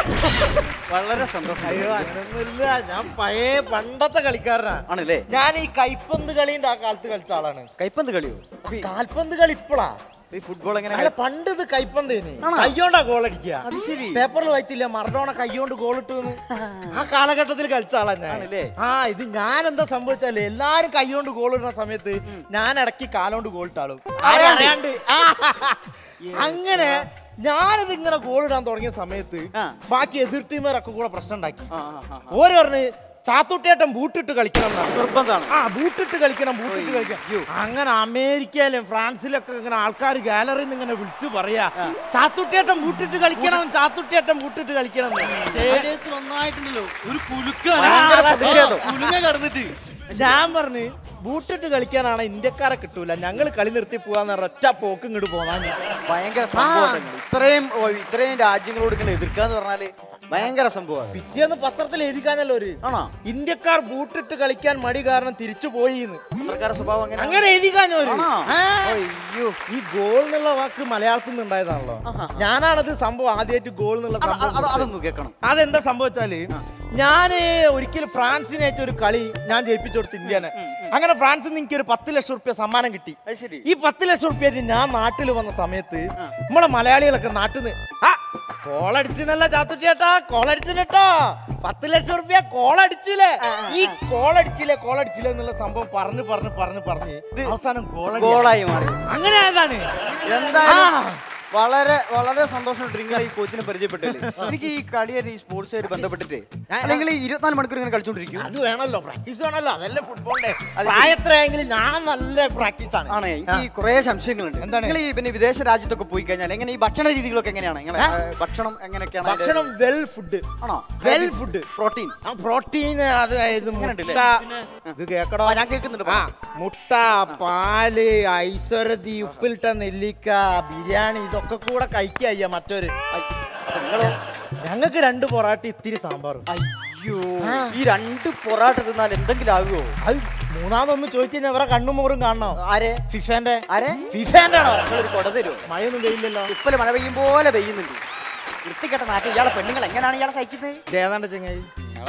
വളരെ സന്തോഷം അയ്യോ അങ്ങനൊന്നുമില്ല ഞാൻ പഴയ പണ്ടത്തെ കളിക്കാരനാ ആണല്ലേ ഞാൻ ഈ കൈപ്പന്ത് കളീന്റെ ആ കാലത്ത് കളിച്ച ആളാണ് കൈപ്പന്ത് കളിയോ കാൽപന്ത് കളി ഇപ്പളാ ഈ ഫുട്ബോൾ എങ്ങനെ അല്ല പണ്ട് ഇത് കൈപ്പന്തേന് ആണോ? കയ്യോണ്ടാ ഗോൾ അടിക്കുക അത് ശരി. പേപ്പറിൽ വായിച്ചില്ല മറഡോണ കയ്യോണ്ട് ഗോൾ ഇട്ടു ആ കാലഘട്ടത്തിൽ കളിച്ച ആളാ ഞാൻ ആണല്ലേ? ആ ഇത് ഞാൻ എന്താ സംഭവിച്ചാല് എല്ലാരും കയ്യോണ്ട് ഗോൾ ഇടുന്ന സമയത്ത് ഞാൻ ഇടയ്ക്ക് കാലോണ്ട് ഗോൾ ഇട്ടാളും ആരും അറിയാണ്ട് ആ, അങ്ങനെ ഞാനിത് ഇങ്ങനെ ഗോൾ ഇടാൻ തുടങ്ങിയ സമയത്ത് ആ. ബാക്കി എതിർ ടീമുകാരൊക്കെ കൂടെ പ്രശ്നം ഉണ്ടാക്കി ആ, ആ, ആ. ഓര് പറഞ്ഞ് ചാത്തുട്ടേട്ടൻ ബൂട്ടിട്ട് കളിക്കണം എന്നാണ് നിർബന്ധമാണ് ആ ബൂട്ടിട്ട് കളിക്കണം ബൂട്ടിട്ട് കളിക്കണം അങ്ങനെ അമേരിക്കയിലും ഫ്രാൻസിലൊക്കെ ഇങ്ങനെ ആൾക്കാർ ഗാലറിയിൽ നിന്ന് ഇങ്ങനെ വിളിച്ചു പറയാ ചാത്തുട്ടിയേട്ടൻ ബൂട്ടിട്ട് കളിക്കണം ചാത്തുട്ടിയേട്ടൻ ബൂട്ടിട്ട് കളിക്കണം എന്ന്. സ്റ്റേഡിയത്തിൽ ഒന്നായിട്ടുണ്ടല്ലോ ഒരു ഭയങ്കര കുലുക്കാണ് പ്രതിഷേധം. കുലുങ്ങ കടന്നിട്ട് ഞാൻ പറഞ്ഞ് ബൂട്ടിട്ട് കളിക്കാനാണ് ഇന്ത്യക്കാരെ കിട്ടൂല ഞങ്ങൾ കളി നിർത്തി പോവാന്ന് പറഞ്ഞ ഒറ്റ പോക്ക് ഇങ്ങോട്ട് പോവാൻ ഭയങ്കര സംഭവം ഇത്രയും ഓ, ഇത്രയും രാജ്യങ്ങളോട് ഇങ്ങനെ എതിർക്കാന്ന് പറഞ്ഞാല് ഭയങ്കര സംഭവമാണ് പിറ്റേന്ന് പത്രത്തിൽ എഴുതിക്കാനല്ലോ ഒരു ആണോ ഇന്ത്യക്കാർ ബൂട്ടിട്ട് കളിക്കാൻ മടി കാരണം തിരിച്ചു പോയിന്ന് പത്രക്കാരുടെ സ്വഭാവം അങ്ങനെ അങ്ങനെ എഴുതിക്കാനോ ഒരു ആണോ? ആ. അയ്യോ ഈ ഗോൾ എന്നുള്ള വാക്ക് മലയാളത്തിൽ നിന്ന് ഉണ്ടായതാണല്ലോ ഞാനാണത് സംഭവം ആദ്യമായിട്ട് ഗോൾ എന്നുള്ള അത് സംഭവം അത് കൊടുത്തത്. അതൊന്ന് കേൾക്കണം അതെന്താ സംഭവിച്ചാല് ഞാന് ഒരിക്കലും ഫ്രാൻസിനായിട്ട് ഒരു കളി ഞാൻ ജയിപ്പിച്ചു കൊടുത്തു ഇന്ത്യനെ അങ്ങനെ ഫ്രാൻസിൽ നിന്ന് എനിക്ക് ഒരു പത്ത് ലക്ഷം റുപ്യ സമ്മാനം കിട്ടി അത് ശരി ഈ പത്ത് ലക്ഷം റുപ്യ ഞാൻ നാട്ടിൽ വന്ന സമയത്ത് നമ്മളെ മലയാളികളൊക്കെ നാട്ടിൽ നിന്ന് ആ കോളടിച്ചിനല്ല ചാത്തുട്ടിയേട്ടാ കോളടിച്ചിട്ടോ പത്ത് ലക്ഷം റുപ്യ കോളടിച്ചില്ലേ ഈ കോളടിച്ചില്ലേ കോളടിച്ചില്ലേ എന്നുള്ള സംഭവം പറഞ്ഞു പറഞ്ഞു പറഞ്ഞു പറഞ്ഞ് അവസാനം ഗോൾ ഗോളായി മാറി അങ്ങനെ ആയതാണ് എന്തായാലും വളരെ വളരെ സന്തോഷം നിങ്ങൾ ഈ കോച്ചിനെ പരിചയപ്പെട്ടില്ലേ എനിക്ക് ഈ കളിയായിട്ട് ഈ സ്പോർട്സുമായിട്ട് ബന്ധപ്പെട്ടിട്ട് അല്ലെങ്കിൽ ഈ ഇരുപത്തിനാല് മണിക്കൂർ ഇങ്ങനെ കളിച്ചോണ്ടിരിക്കും അത് വേണമല്ലോ പ്രാക്ടീസ് വേണമല്ലോ അതല്ലേ ഫുട്ബോളിന്റെ പ്രായത്രയെങ്കിലും ഞാൻ നല്ല പ്രാക്ടീസ് ആണ് ആണ് എനിക്ക് ഈ കുറേ സംശയങ്ങളുണ്ട് എന്താണ്? നിങ്ങൾ ഈ പിന്നെ വിദേശ രാജ്യത്തൊക്കെ പോയി കഴിഞ്ഞാൽ എങ്ങനെ ഈ ഭക്ഷണ രീതികളൊക്കെ എങ്ങനെയാണ് ഇങ്ങനെ ഏ, ഭക്ഷണം എങ്ങനെയൊക്കെയാണ് അതിന്റെ- ഭക്ഷണം വെൽ ഫുഡ് ആണോ വെൽ ഫുഡ് പ്രോട്ടീൻ ആ പ്രോട്ടീൻ അതായത് അങ്ങനെയുണ്ടല്ലേ? മുട്ട ഇത് കേക്കടോ ആ, ഞാൻ കേൾക്കുന്നുണ്ട് ആ മുട്ട പാല് ഐശ്വരതി ഉപ്പിലിട്ട നെല്ലിക്ക ബിരിയാണി ഇതൊക്കെ കൂടെ കഴിക്കുക മറ്റൊരു ഞങ്ങൾക്ക് രണ്ട് പൊറാട്ട ഇത്തിരി സാമ്പാറും അയ്യോ ഈ രണ്ട് പൊറാട്ട തിന്നാൽ എന്തെങ്കിലും ആകുമോ അത് മൂന്നാമതൊന്ന് ചോദിച്ചു കഴിഞ്ഞാൽ ഇവരെ കണ്ണും മുറും കാണണോ ആരെ ഫിഫേന്റെ ആരെ ഫിഫേന്റെ ആണോ നിങ്ങളൊരു കൊട തരുമോ മഴയൊന്നും പെയ്യില്ലല്ലോ ഉപ്പല് മഴ പെയ്യും പോലെ പെയ്യുന്നുണ്ട് വൃത്തികെട്ട നാട്ടിൽ ഇയാളെ പെണ്ണുങ്ങൾ എങ്ങനെയാണ് ഇയാളെ സഹിക്കുന്നത് ഇത് ഏതാണ്ട് ചെങ്ങായി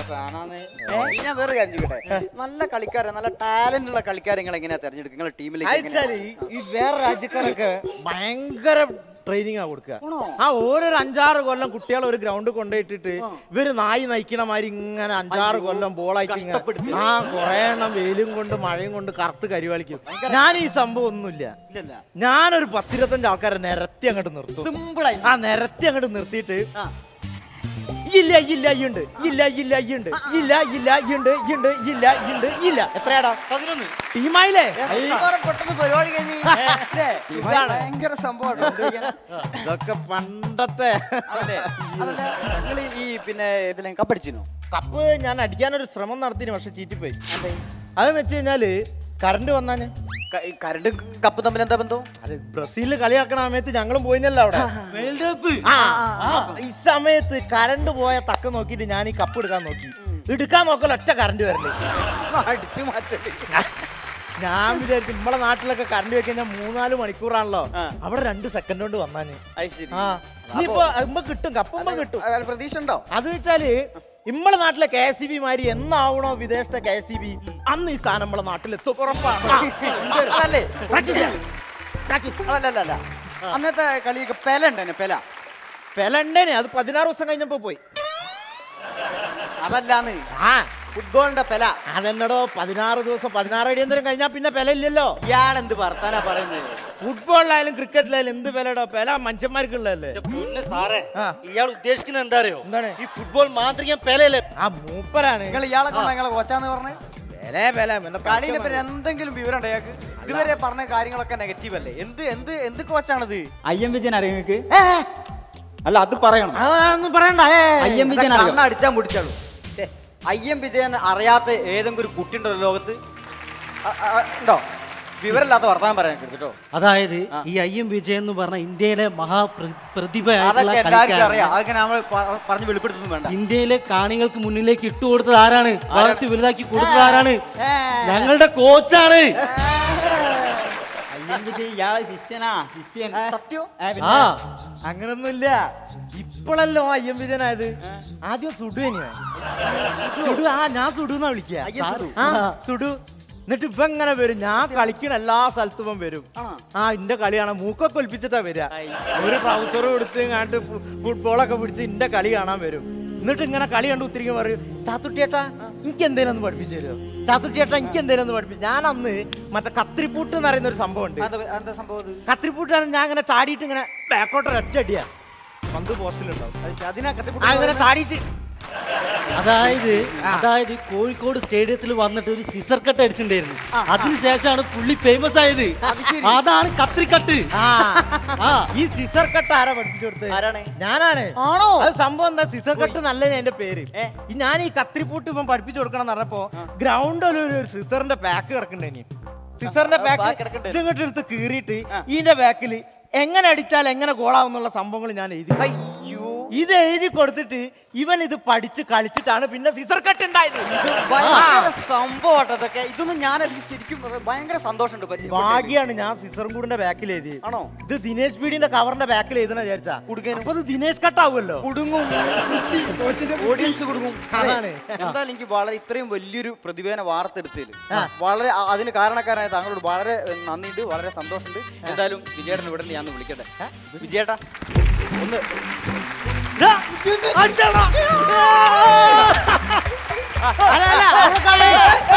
ഏ, ഇനി ഞാൻ വേറെ കാര്യം ചോദിക്കട്ടെ നല്ല കളിക്കാരെ നല്ല ടാലന്റ് ഉള്ള കളിക്കാരെ നിങ്ങൾ എങ്ങനെയാ തെരഞ്ഞെടുക്കുക നിങ്ങളെ ടീമിലേക്ക് അയച്ചാല് ഈ വേറെ രാജ്യക്കാരൊക്കെ ഭയങ്കര ട്രെയിനിങ് ആ കൊടുക്കുക ആ ഓരോരു അഞ്ചാറ് കൊല്ലം കുട്ടികളെ ഒരു ഗ്രൗണ്ട് കൊണ്ടുപോയിട്ടിട്ട് ഇവര് നായി നയിക്കണ മാതിരി ഇങ്ങനെ അഞ്ചാറ് കൊല്ലം ബോളായിട്ട് ഇങ്ങനെ ആ കൊറേ എണ്ണം വെയിലും കൊണ്ട് മഴയും കൊണ്ട് കറുത്ത് കരിവളിക്കും ഞാൻ ഈ സംഭവം ഒന്നുമില്ല ഞാനൊരു പത്തിരുപത്തഞ്ച് ആൾക്കാരെ നിരത്തി അങ്ങോട്ട് നിർത്തും സിമ്പിളായി ആ നിരത്തി അങ്ങോട്ട് നിർത്തിയിട്ട് ഇല്ല ഇല്ല ഇണ്ട് ഇല്ല ഇല്ല ഇണ്ട് ഇല്ല ഇല്ല ഇണ്ട് ഇണ്ട് ഇല്ല ഇണ്ട് ഇല്ല എത്രയാടാ പതിനൊന്ന് ടീമായില്ലേ പെട്ടെന്ന് പരിപാടി കഴിഞ്ഞ് അല്ലേ? ഇതാണ്. ഭയങ്കര സംഭവമാണ് എന്ത് ചെയ്യാനാ? ഇതൊക്കെ പണ്ടത്തെ അതല്ലേ? അതല്ല, നിങ്ങള് ഈ പിന്നെ ഇതിലെ കപ്പടിച്ചിനോ കപ്പ് ഞാൻ അടിക്കാനൊരു ശ്രമം നടത്തിന് പക്ഷെ ചീറ്റിപ്പോയി അതെന്ന് വെച്ച് കഴിഞ്ഞാല് കറണ്ട് വന്നാന് കരണ്ടും കപ്പും തമ്മിൽ എന്താ ബന്ധം അത് ബ്രസീലിൽ കളി നടക്കണ സമയത്ത് ഞങ്ങളും പോയിനല്ലോ അവിടെ വേൾഡ് കപ്പ് ആ ആ, ഈ സമയത്ത് കറണ്ട് പോയ തക്ക നോക്കിയിട്ട് ഞാൻ ഈ കപ്പ് എടുക്കാൻ നോക്കി എടുക്കാൻ നോക്കൽ ഒറ്റ കറണ്ട് വരണ്ടേ അടിച്ചു മാറ്റേ ഞാൻ വിചാരിച്ചു നമ്മളെ നാട്ടിലൊക്കെ കറണ്ട് വെക്കാൻ ഞാൻ മൂന്നാല് മണിക്കൂറാണല്ലോ അവിടെ രണ്ട് സെക്കൻഡ് കൊണ്ട് വന്നാന് ആ ഇനിയിപ്പോ ഇമ്മ കിട്ടും കപ്പുമ്പോ കിട്ടും പ്രതീക്ഷ ഉണ്ടോ അത് വെച്ചാല് നമ്മളെ നാട്ടിലെ കെ എസ് സി ബി മാതിരി എന്നാവണോ വിദേശത്തെ കെ എസ് സി ബി അന്ന് ഈ സാധനം നമ്മളെ നാട്ടിലെത്തും ഉറപ്പാണ് അതല്ലേ പ്രാക്ടീസ് പ്രാക്ടീസ് അല്ലല്ല അന്നത്തെ കളിയൊക്കെ പെല ഉണ്ടേനെ പെല പെല ഉണ്ടേനെ അത് പതിനാറ് ദിവസം കഴിഞ്ഞപ്പോ പോയി അതല്ലാന്ന് ആ ഫുട്ബോളിന്റെ പെല അതെന്നടോ പതിനാറ് ദിവസം പതിനാറ് അടിയന്തരം കഴിഞ്ഞാൽ പിന്നെ പെല ഇല്ലല്ലോ ഇയാളെന്ത് വർത്താനാ പറയുന്നത് ഫുട്ബോളിലായാലും ക്രിക്കറ്റിലായാലും എന്ത് പെലടോ പെല മനുഷ്യന്മാർക്കുള്ളതല്ലേ പൊന്ന് സാറേ ഇയാൾ ഉദ്ദേശിക്കുന്നത് എന്താ അറിയോ എന്താണ് ഈ ഫുട്ബോൾ മാന്ത്രികൻ പെലയല്ലേ ആ മൂപ്പരാണ് നിങ്ങൾ ഇയാളെ കൊണ്ട് നിങ്ങളെ കോച്ചാന്ന് പറഞ്ഞ് പെല പെല പിന്നെ കളിനെ പറ്റി എന്തെങ്കിലും വിവരം ഉണ്ടോ ഇയാൾക്ക് ഇതുവരെ പറഞ്ഞ കാര്യങ്ങളൊക്കെ നെഗറ്റീവ് അല്ലേ എന്ത് എന്ത് എന്ത് കോച്ചാണത് ഐ എം വിജയൻ അറിയാം നിങ്ങൾക്ക് അല്ല അത് പറയണം അതൊന്നും പറയണ്ട ഐ എം വിജയൻ അറിയാം കണ്ണ അടിച്ചാൽ മുടിച്ചാളൂ ഐ എം വിജയൻ അറിയാത്ത ഏതെങ്കിലും ഒരു കുട്ടി ഉണ്ടോ ലോകത്ത് അ- അ- ഉണ്ടോ വിവരമില്ലാത്ത വർത്തമാനം പറയാൻ കേട്ടോ അതായത് ഈ ഐ എം വിജയൻ എന്ന് പറഞ്ഞ ഇന്ത്യയിലെ മഹാപ്രതിഭയായിട്ടുള്ള അതൊക്കെ എല്ലാവർക്കും അറിയാം കളിക്കാരനാണ് അതൊക്കെ നമ്മൾ പ- പറഞ്ഞ് വെളിപ്പെടുത്തൊന്നും വേണ്ട ഇന്ത്യയിലെ കാണികൾക്ക് മുന്നിലേക്ക് ഇട്ടുകൊടുത്തത് ആരാണ് വളർത്തി വലുതാക്കി കൊടുത്തത് ആരാണ് ഞങ്ങളുടെ കോച്ചാണ് ഐ എം വിജയൻ ഇയാളെ ശിഷ്യനാ ശിഷ്യൻ സത്യോ ആ അങ്ങനൊന്നുമില്ല ഇപ്പോഴല്ലോ ഐ എം വിജയനായത് ആദ്യം സുഡു തന്നെയാ സുഡു ആ ഞാൻ സുഡു എന്നാ വിളിക്കുക ആ സുഡു എന്നിട്ട് ഇപ്പൊ എങ്ങനെ വരും ഞാൻ കളിക്കണ എല്ലാ സ്ഥലത്തും ഇവൻ വരും ആ ഇന്റെ കളിയാണ് മൂക്കൊക്കെ ഒലിപ്പിച്ചിട്ടാ വരിക ഒരു ട്രൗസർ കൊടുത്ത് കണ്ട് ഫുട്ബോളൊക്കെ പിടിച്ച് ഇന്റെ കളി കാണാൻ വരും എന്നിട്ട് ഇങ്ങനെ കളി കണ്ട് ഉത്തിരിക്കും പറയും ചാത്തുട്ടിയേട്ടാ എനിക്ക് എന്തേലും ഒന്ന് പഠിപ്പിച്ചു തരുമോ ചാത്തുട്ടിയേട്ടാ എനിക്ക് എന്തേലും ഒന്ന് പഠിപ്പിച്ചു ഞാൻ അന്ന് മറ്റേ കത്രിപ്പൂട്ട് എന്ന് പറയുന്ന ഒരു സംഭവം ഉണ്ട് എന്താ എന്താ സംഭവം ഇത്? കത്രിപ്പൂട്ടാണ് ഞാൻ ഇങ്ങനെ ചാടിയിട്ട് ഇങ്ങനെ ബാക്കോട്ട് ഒറ്റ അടിയാ പന്ത് പോസ്റ്റിലുണ്ടാവും അത് അതിനാ കത്തിപ്പൊട്ടി ആ ഇങ്ങനെ ചാടിയിട്ട് അതായത് അതായത് കോഴിക്കോട് സ്റ്റേഡിയത്തിൽ വന്നിട്ട് ഒരു സിസർ കട്ട് അടിച്ചിട്ടുണ്ടായിരുന്നു അതിനുശേഷമാണ് പുള്ളി ഫേമസ് ആയത് അതാണ് കത്രിക്കട്ട് ആ ആ ഈ സിസർ കട്ട് ആരാ പഠിപ്പിച്ചു കൊടുത്തത് ആരാണ്? ഞാനാണ് ആണോ? അത് സംഭവം എന്താ സിസർ കട്ട് നല്ല എന്റെ പേര് ഈ ഞാൻ ഈ കത്രിപ്പൂട്ട് ഇപ്പം പഠിപ്പിച്ചു കൊടുക്കണം എന്ന് പറഞ്ഞപ്പോ ഗ്രൗണ്ടിൽ ഒരു സിസറിന്റെ പാക്ക് കിടക്കണ്ടേനി സിസറിന്റെ back പാക്ക് കിടക്കണ്ട്. ഇതിങ്ങോട്ട് എടുത്ത് കീറിയിട്ട് ഇതിന്റെ ബാക്കിൽ എങ്ങനെ അടിച്ചാൽ എങ്ങനെ ഗോളാവുന്നുള്ള സംഭവങ്ങൾ ഞാൻ എഴുതി ഇത് എഴുതി കൊടുത്തിട്ട് ഇവൻ ഇത് പഠിച്ച് കളിച്ചിട്ടാണ് പിന്നെ സിസർ കട്ട് ഉണ്ടായത് ഭയങ്കര സംഭവം അതൊക്കെ ഇതൊന്നും ഞാൻ ശരിക്കും ഭയങ്കര സന്തോഷമുണ്ട് പരിചയപ്പെട്ടിട്ട്. ഭാഗ്യാണ് ഞാൻ സിസറും കൂടിന്റെ ബാക്കിൽ എഴുതി ആണോ ഇത് ദിനേശ് പീഡിന്റെ കവറിന്റെ ബാക്കിൽ എഴുതണ വിചാരിച്ചാ അപ്പൊ ഇത് ദിനേശ് കട്ടാവുമല്ലോ കുടുങ്ങും ഓഡിയൻസ് കുടുങ്ങും അതാണ്. എന്തായാലും എനിക്ക് വളരെ ഇത്രയും വലിയൊരു പ്രതിഭേനെ വാർത്തെടുത്തതിൽ വളരെ അ- അതിന് കാരണക്കാരായ താങ്കളോട് വളരെ ഏഹ്, നന്ദിയുണ്ട് വളരെ സന്തോഷമുണ്ട് എന്തായാലും വിജയേട്ടൻ ഇവിടെ ഞാൻ ഒന്ന് വിളിക്കട്ടെ വിജയേട്ടാ ഒന്ന് അല്ല, അല്ല, അവിടെ കളി.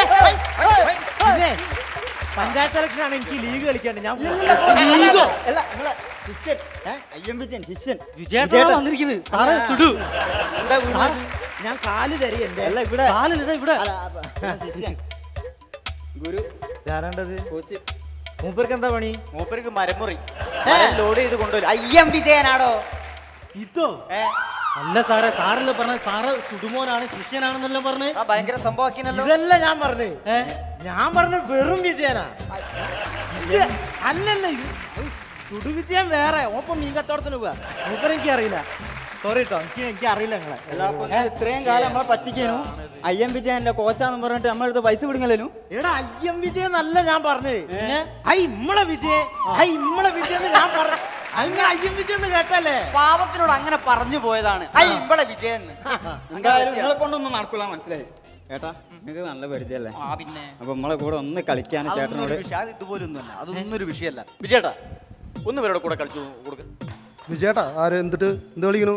പിന്നെ പഞ്ചായത്ത് ഇലക്ഷൻ ആണ് എനിക്ക് ലീഗ് കളിക്കാണ്ട് ഞാൻ ലീഗോ? അല്ല നിങ്ങളെ ശിഷ്യൻ ഐ എം വിജയൻ ശിഷ്യൻ വിജയേട്ടനാണ് വന്നിരിക്കുന്നത് സാറേ സുഡു എന്താ സാർ, ഞാൻ കാല് തരി എന്റെ അല്ല ഇവിടെ കാലിൽ ഇതാ ഇവിടെ അല്ല, അപ്പ- അല്ല, ശിഷ്യൻ ഗുരു ആരാണ്ടത് കോച്ച് മൂപ്പർക്ക് എന്താ പണി മൂപ്പർക്ക് മരമുറി ലോഡ് ചെയ്ത് കൊണ്ടുവരും ഐ എം വിജയനാടോ ഇതോ ഏ അല്ല സാറേ സാറല്ലേ പറഞ്ഞ സാറ് സുഡുമോനാണ് ശിഷ്യനാണെന്നെല്ലാം പറഞ്ഞ് ആ ഭയങ്കര സംഭവമാക്കിനല്ലോ ഇതല്ല ഞാൻ പറഞ്ഞു ഞാൻ പറഞ്ഞ വെറും വിജയനാ ഇത് അല്ലല്ല ഇത് സുഡു വിജയൻ വേറെ ഓപ്പം മീൻ കച്ചവടത്തിന് പോവാ മൂപ്പർ എനിക്ക് അറിയില്ല സോറി കേട്ടോ എനിക്ക് എനിക്ക് അറിയില്ല നിങ്ങളെ അല്ല, അപ്പൊ ഇങ്ങനെ ഇത്രയും കാലം നമ്മളെ പറ്റിക്കാനു ഐ എം വിജയന്റെ കോച്ചാന്ന് പറഞ്ഞിട്ട് നമ്മളെടുത്ത് പൈസ പിടിങ്ങലേനു എടാ ഐ എം വിജയൻ എന്നല്ല ഞാൻ പറഞ്ഞത് ഐ ഇമ്മളെ വിജയൻ ഐ ഇമ്മളെ വിജയൻ എന്ന് ഞാൻ പറഞ്ഞു അങ്ങനെ ഐ എം വിജയൻ എന്ന് കേട്ടല്ലേ പാവത്തിനോട് അങ്ങനെ പറഞ്ഞു പോയതാണ് ഐ ഇവിടെ വിജയൻ എന്തായാലും നിങ്ങളെ കൊണ്ടൊന്നും നടക്കൂല മനസ്സിലായി ഏട്ടാ നിങ്ങൾക്ക് നല്ല പരിചയല്ലേ ആ പിന്നെ അപ്പൊ നമ്മളെ കൂടെ ഒന്ന് കളിക്കാൻ അതൊന്നും ചേട്ടനോട് ഒരു വിഷയം അത് ഇതുപോലൊന്നും അല്ല അതൊന്നും ഒരു വിഷയമല്ല വിജയേട്ടാ ഒന്ന് ഇവരുടെ കൂടെ കളിച്ചു കൊടുക്ക വിജയേട്ടാ ആര് എന്തിട്ട് എന്ത് കളിക്കണു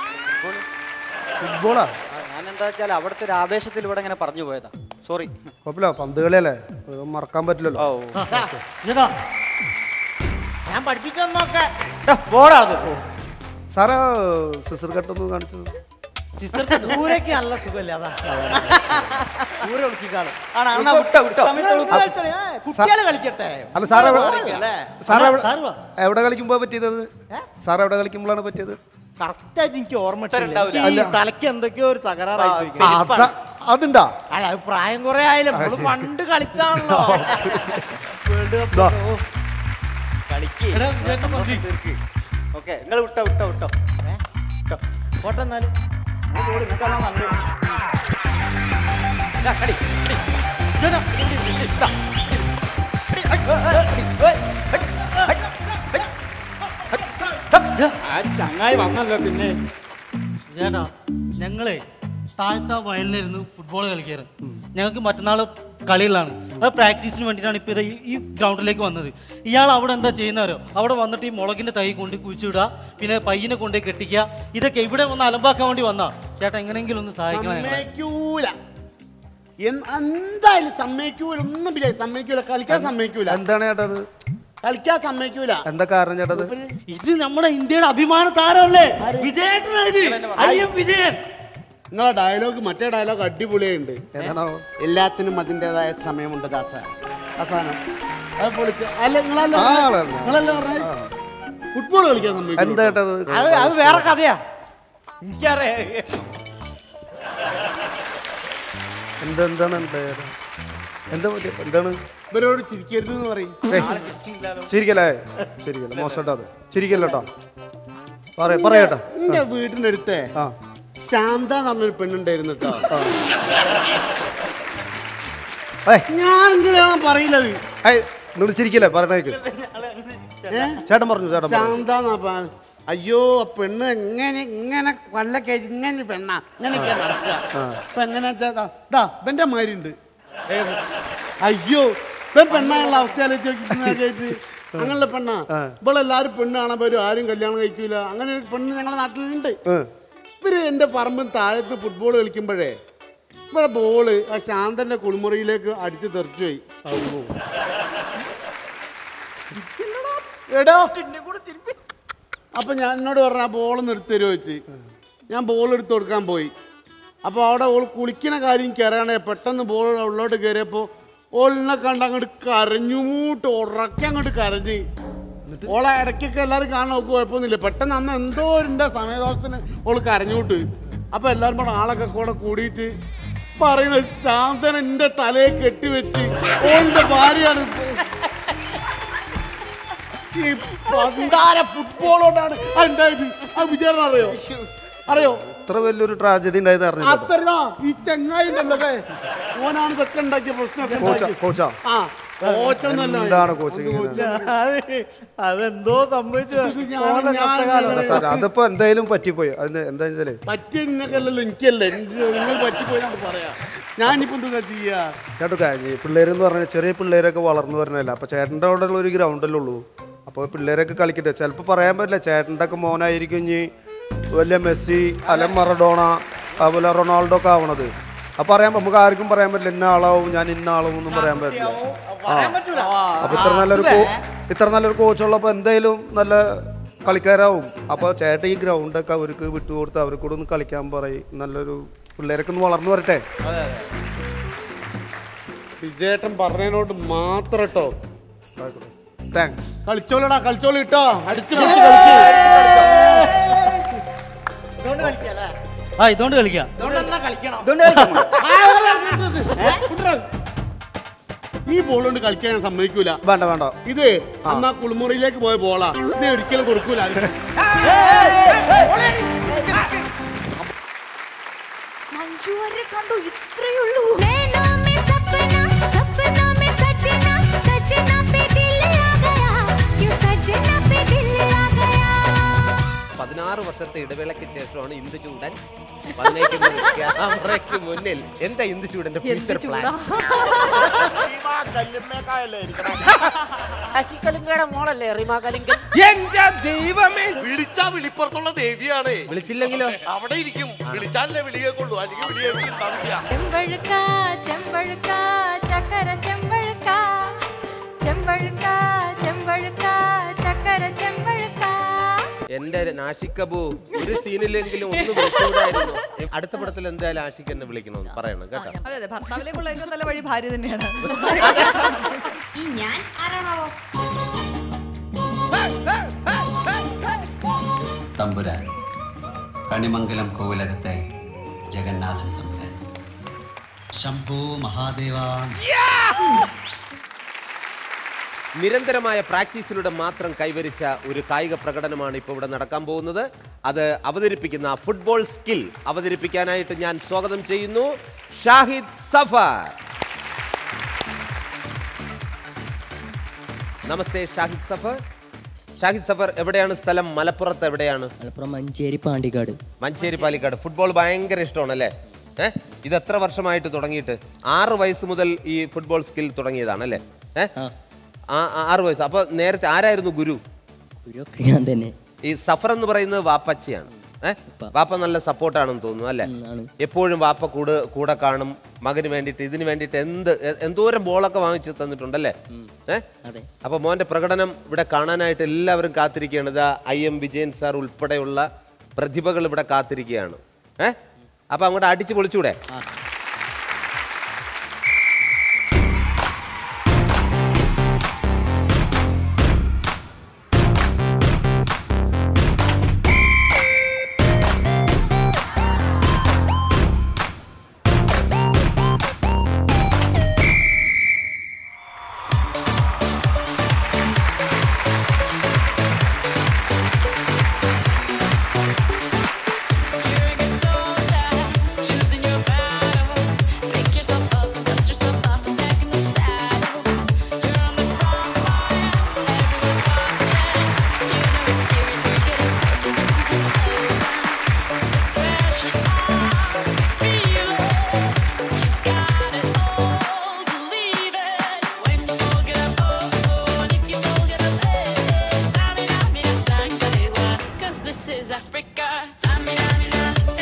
ഫുട്ബോളാ ഞാൻ എന്താ വെച്ചാൽ അവിടുത്തെ ഒരു ആവേശത്തിൽ ഇവിടെ ഇങ്ങനെ പറഞ്ഞു പോയതാ സോറി കുഴപ്പമില്ല പന്ത് കളിയല്ലേ അത് മറക്കാൻ പറ്റില്ലല്ലോ ഓ ഇതാ ഞാൻ പഠിപ്പിക്കാൻ നോക്ക പോടാ അത് സാറാ സിസർ കട്ടൊന്ന് കാണിച്ചത് സിസ്റ്റർ ദൂരേക്ക് നല്ല സുഖമല്ലേ അതാ ദൂരെ ഒളിക്കാണ് ആണ് അണ്ണാ വിട്ടോ വിട്ടോ കുട്ടികളെ കളിക്കട്ടെ അല്ല സാർ എവിടെ അല്ലേ സാർ എവിടെ സാർ വാ. എവിടെ കളിക്കുമ്പോ പറ്റിയത് അത് സാർ എവിടെ കളിക്കുമ്പോഴാണ് പറ്റിയത് കറക്റ്റ് ആയിട്ട് എനിക്ക് ഓർമ്മ ഉണ്ടാവില്ല. എനിക്ക് ഈ തലയ്ക്ക് എന്തൊക്കെയോ ഒരു തകരാറായി പോയി. ആ, അതാ- അതുണ്ടാ അല്ല അത് പ്രായം കുറെ ആയില്ലേ നമ്മള് പണ്ട് കളിച്ചാണല്ലോ വേൾഡ് കപ്പ് ദാ. ഓ, കളിക്ക് എടാ, വിജയേട്ടൻ മതി. ഓക്കെ നിങ്ങൾ വിട്ടോ വിട്ടോ വിട്ടോ ഏ? പോട്ടെ എന്നാലും നിങ്ങൾക്ക് അതാ നല്ലത് ഇതാ, കളി കളി. ഇതാ, ഇതാ, ഇതാ, ഇതാ. ആ ചങ്ങായി വന്നല്ലോ പിന്നെ ചേട്ടാ ഞങ്ങളെ താഴത്തെ വയലിലായിരുന്നു ഫുട്ബോൾ കളിക്കാറ് ഞങ്ങൾക്ക് മറ്റന്നാൾ കളികളാണ് അത് പ്രാക്ടീസിന് വേണ്ടിയിട്ടാണ് ഇപ്പോൾ ഈ ഈ ഗ്രൗണ്ടിലേക്ക് വന്നത് ഇയാൾ അവിടെ എന്താ ചെയ്യുന്നവരോ അവിടെ വന്നിട്ട് ഈ മുളകിൻ്റെ തൈ കൊണ്ട് കുഴിച്ചിടുക പിന്നെ പയ്യനെ കൊണ്ട് കെട്ടിക്കുക ഇതൊക്കെ ഇവിടെ ഒന്ന് അലമ്പാക്കാൻ വേണ്ടി വന്നാ ചേട്ടാ എങ്ങനെയെങ്കിലും ഒന്ന് സഹായിക്കണം ഞങ്ങളെ സമ്മതിക്കൂല എന്ന് എന്തായാലും സമ്മതിക്കൂല ഒന്നും വിചാരിച്ചു സമ്മതിക്കൂല കളിക്കാൻ സമ്മതിക്കൂല എന്താണ് ചേട്ടാ അത് കളിക്കാൻ സമ്മതിക്കൂല എന്താ കാരണം ചേട്ടാ അത് ഇത് നമ്മുടെ ഇന്ത്യയുടെ അഭിമാന താരമല്ലേ വിജയേട്ടനായത് ഐ എം വിജയൻ നിങ്ങളെ ഡയലോഗ് മറ്റേ ഡയലോഗ് അടിപൊളിയുണ്ട് എന്താണാവോ എല്ലാത്തിനും അതിൻ്റെതായ സമയമുണ്ട് ദാസ അവസാനം അത് പൊളിച്ച് അല്ല നിങ്ങളല്ല ആ, പറഞ്ഞത്? ആളാണ്. നിങ്ങളല്ല പറഞ്ഞത് ഫുട്ബോൾ കളിക്കാൻ സമ്മതിക്കൂല എന്താ ചേട്ടാ അത് അത് അത് വേറെ കഥയാ എനിക്കറിയാം എന്താ എന്താണ് എന്താ ചേട്ടാ എന്താ പറ്റിയ എന്താണ് ഇവരോട് ചിരിക്കരുത് എന്ന് പറയും ചിരിക്കല്ലേ ചിരിക്കല്ലേ മോശം അത് ചിരിക്കല്ലോ കേട്ടോ പറയ പറയട്ടാ എന്റെ വീടിന്റെ അടുത്തേ ആ ശാന്ത എന്ന് പറഞ്ഞൊരു പെണ്ണുണ്ടായിരുന്നു കേട്ടോ ഏയ് ഞാൻ എന്തിനാണ് പറയുന്നത് ഏയ് നിങ്ങൾ ചിരിക്കല്ലേ പറയണേക്ക് ചേട്ടൻ പറഞ്ഞു ചേട്ടൻ പറഞ്ഞു ശാന്ത എന്നാ പ- അയ്യോ ആ പെണ്ണ് എങ്ങനെ ഇങ്ങനെ കൊല്ല കേസ് ഇങ്ങനെ പെണ്ണാ ഇങ്ങനെയൊക്കെ നടക്കുക അപ്പൊ എങ്ങനെ ഇതാ ഇവന്റെ മാതിരി ഉണ്ട് ഏത് അയ്യോ ഇവൻ പെണ്ണായുള്ള അവസ്ഥ ആലോചിച്ച് അങ്ങനെയുള്ള പെണ്ണാ ഇവളെല്ലാരും പെണ്ണ് കാണാൻ വരും ആരും കല്യാണം കഴിക്കൂല അങ്ങനെ ഒരു പെണ്ണ് ഞങ്ങളുടെ നാട്ടിലുണ്ട് ഇവര് എന്റെ പറമ്പും താഴത്ത് ഫുട്ബോൾ കളിക്കുമ്പോഴേ ഇവിടെ ബോള് ആ ശാന്തന്റെ കുളിമുറിയിലേക്ക് അടിച്ച് തെറിച്ചു പോയി എടോ അപ്പൊ ഞാൻ എന്നോട് പറഞ്ഞ ആ ബോൾ നിർത്തി തരുമോ വെച്ച് ഞാൻ ബോൾ എടുത്ത് കൊടുക്കാൻ പോയി അപ്പോൾ അവിടെ ഓൾ കുളിക്കണ കാര്യം കയറാണേ പെട്ടെന്ന് ബോൾ ഉള്ളോട്ട് കയറിയപ്പോൾ ഓളിനെ കണ്ട് അങ്ങോട്ട് കരഞ്ഞു മൂട്ട് ഉറക്കെ അങ്ങോട്ട് കരഞ്ഞ് ഓളെ ഇടയ്ക്കൊക്കെ എല്ലാവരും കാണാൻ നോക്കും കുഴപ്പമൊന്നുമില്ല പെട്ടെന്ന് അന്ന് എന്തോ എൻ്റെ സമയദോഷത്തിന് ഓൾ കരഞ്ഞൂട്ട് അപ്പോൾ എല്ലാവരും കൂടെ ആളൊക്കെ കൂടെ കൂടിയിട്ട് പറയുന്ന ശാന്തൻ എൻ്റെ തലയെ കെട്ടിവെച്ച് ഓളിൻ്റെ ഭാര്യയാണ് ഈ പണ്ടാര ഫുട്ബോളോടാണ് ഉണ്ടായത് ആ വിചാരണ അറിയോ അറിയോ ഇത്ര വലിയൊരു ട്രാജഡി ഉണ്ടായത് അറിഞ്ഞു അത്ര ഈ ചെങ്ങായി ഉണ്ടല്ലോ ഓനാണ് ഇതൊക്കെ ഉണ്ടാക്കിയ പ്രശ്നമൊക്കെ കോച്ച ഉണ്ടാക്കി. കോച്ചാ ആ കോച്ചൊന്നല്ല എന്താണ് കോച്ചിങ് അതെന്തോ സംഭവിച്ചു ഇത് ഞാൻ- ഓന്റെ ഞാൻ കഷ്ടകാലം. ഇങ്ങനെ- സാർ അതിപ്പോ എന്തായാലും പറ്റിപ്പോയി അതിന് എന്താ വെച്ചാലേ പറ്റിയ നിങ്ങൾക്കല്ലല്ലോ എനിക്കല്ലേ എനിക്ക് നിങ്ങൾ പറ്റിപ്പോയെന്നാണ് പറയാ ഞാനിപ്പോ എന്താ ചെയ്യാ ചേട്ടാ കാര്യം പിള്ളേരെന്ന് പറഞ്ഞാൽ ചെറിയ പിള്ളേരൊക്കെ വളർന്നു വരുന്നതല്ല അപ്പൊ ചേട്ടൻ്റെ അവിടെ ഉള്ള ഒരു ഗ്രൗണ്ടല്ലേ ഉള്ളൂ അപ്പോൾ പിള്ളേരൊക്കെ കളിക്കട്ടെ ചിലപ്പോൾ പറയാൻ പറ്റില്ല ചേട്ടൻ്റെ ഒക്കെ മോനായിരിക്കും ഇനി വലിയ മെസ്സി അല്ല മറഡോണ അതുപോലെ റൊണാൾഡോ ഒക്കെ ആവണത് അപ്പൊ പറയാൻ നമുക്ക് ആർക്കും പറയാൻ പറ്റില്ല ഇന്ന ആളാവും ഞാൻ ഇന്ന ആളാവും ഒന്നും പറയാൻ പറ്റില്ല ആ അപ്പൊ ഇത്ര നല്ലൊരു കോ- ഇത്ര നല്ലൊരു കോച്ച് ഉള്ളപ്പോൾ എന്തായാലും നല്ല കളിക്കാരാവും അപ്പോൾ ചേട്ടൻ ഈ ഗ്രൗണ്ടൊക്കെ അവർക്ക് വിട്ടുകൊടുത്ത് അവർക്ക് കൂടെ ഒന്ന് കളിക്കാൻ പറയും നല്ലൊരു പിള്ളേരൊക്കെ ഒന്ന് വളർന്നു വരട്ടെ വിജയേട്ടൻ പറഞ്ഞതിനോട് മാത്രം കേട്ടോ താങ്ക്സ് കളിച്ചോളടാ കളിച്ചോളി ഇട്ടോ അടിച്ചു ഇതുകൊണ്ട് കളിക്കാല്ലേ? ആ ഇതുകൊണ്ട് കളിക്കാം ഇതുകൊണ്ട് എന്നാ കളിക്കണം ഈ ബോൾ കൊണ്ട് കളിക്കാൻ ഞാൻ സമ്മതിക്കൂല വേണ്ട വേണ്ട ഇത് അന്ന് ആ കുളിമുറിയിലേക്ക് പോയ ബോളാ ഇത് ഒരിക്കലും കൊടുക്കൂല ആർക്കും. മഞ്ജു വാര്യരെ കണ്ടു ഇത്രയേ ഉള്ളൂ പതിനാറ് വർഷത്തെ ഇടവേളയ്ക്ക് ശേഷമാണ് ഇന്ദുചൂടൻ വന്നേക്കുന്നത് ക്യാമറയ്ക്ക് മുന്നിൽ എന്താ ഇന്ദുചൂടന്റെ ഫ്യൂച്ചർ പ്ലാൻ ശശികലിംഗയുടെ മോളല്ലേ റിമ കലിംഗൻ എന്റെ ദൈവമേ വിളിച്ചാ വിളിപ്പുറത്തുള്ള ദേവിയാണ് വിളിച്ചില്ലെങ്കിലോ അവിടെ ഇരിക്കും വിളിച്ചാലേ വിളിയേക്കുള്ളൂ അല്ലെങ്കിൽ വിളിയേക്കും ഉണ്ടാവില്ല ചെമ്പഴുക്ക ചെമ്പഴുക്ക ചക്കര ചെമ്പഴുക്ക ചെമ്പഴുക്ക ചെമ്പഴുക്ക ചക്കര ചെമ്പഴുക്ക എന്റെ നാഷിക്കബു ഒരു സീനിലെങ്കിലും ഒന്ന് വിളിച്ചുകൂടായിരുന്നു അടുത്ത പടത്തിൽ എന്തായാലും ആഷിക്ക് എന്നെ വിളിക്കണമെന്ന് പറയണം കേട്ടോ അതെ അതെ ഭർത്താവിലേക്കുള്ള ഏറ്റവും നല്ല വഴി ഭാര്യ തന്നെയാണ് ഈ ഞാൻ ആരാണാവോ തമ്പുരാൻ കണിമംഗലം കോവിലകത്തെ ജഗന്നാഥൻ തമ്പുരാൻ ശംഭോ മഹാദേവ നിരന്തരമായ പ്രാക്ടീസിലൂടെ മാത്രം കൈവരിച്ച ഒരു കായിക പ്രകടനമാണ് ഇപ്പോൾ ഇവിടെ നടക്കാൻ പോകുന്നത് അത് അവതരിപ്പിക്കുന്ന ഫുട്ബോൾ സ്കിൽ അവതരിപ്പിക്കാനായിട്ട് ഞാൻ സ്വാഗതം ചെയ്യുന്നു ഷാഹിദ് സഫർ നമസ്തേ ഷാഹിദ് സഫർ ഷാഹിദ് സഫർ എവിടെയാണ് സ്ഥലം മലപ്പുറത്ത് എവിടെയാണ് മലപ്പുറം മഞ്ചേരി പാണ്ടിക്കാട് മഞ്ചേരി പാലിക്കാട് ഫുട്ബോൾ ഭയങ്കര ഇഷ്ടമാണ് അല്ലേ ഏഹ് ഇത് എത്ര വർഷമായിട്ട് തുടങ്ങിയിട്ട് ആറ് വയസ്സ് മുതൽ ഈ ഫുട്ബോൾ സ്കിൽ തുടങ്ങിയതാണ് അല്ലേ ഏഹ് ആറ് വയസ്സ് അപ്പൊ നേരത്തെ ആരായിരുന്നു ഗുരു ഗുരുവൊക്കെ ഞാൻ തന്നെ ഈ സഫർ എന്ന് പറയുന്നത് വാപ്പച്ചിയാണ് ഏഹ് വാപ്പ നല്ല സപ്പോർട്ടാണെന്ന് തോന്നുന്നു അല്ലേ ആണ്. എപ്പോഴും വാപ്പ കൂടെ കൂടെ കാണും മകന് വേണ്ടിയിട്ട് ഇതിന് വേണ്ടിയിട്ട് എന്ത് എ- എന്തോരം ബോളൊക്കെ വാങ്ങിച്ച് തന്നിട്ടുണ്ടല്ലേ ഏഹ് അതെ അപ്പൊ മോന്റെ പ്രകടനം ഇവിടെ കാണാനായിട്ട് എല്ലാവരും കാത്തിരിക്കുകയാണ് ഇതാ ഐ എം വിജയൻ സാർ ഉൾപ്പെടെയുള്ള പ്രതിഭകൾ ഇവിടെ കാത്തിരിക്കുകയാണ് ഏഹ് അപ്പൊ അങ്ങോട്ട് അടിച്ചു പൊളിച്ചൂടെ Choosing your battle. Pick yourself up and dust yourself off and back in the saddle. You're on the front line. Everyone's watching. You know it's serious. We're getting closer. This isn't over. Pressure's on. Feel it. You got it all. Believe it. When you all get up, oh, oh, and if you all get up, eh, Tamina, mina, sangalewa. 'Cause this is Africa. Tamina, mina,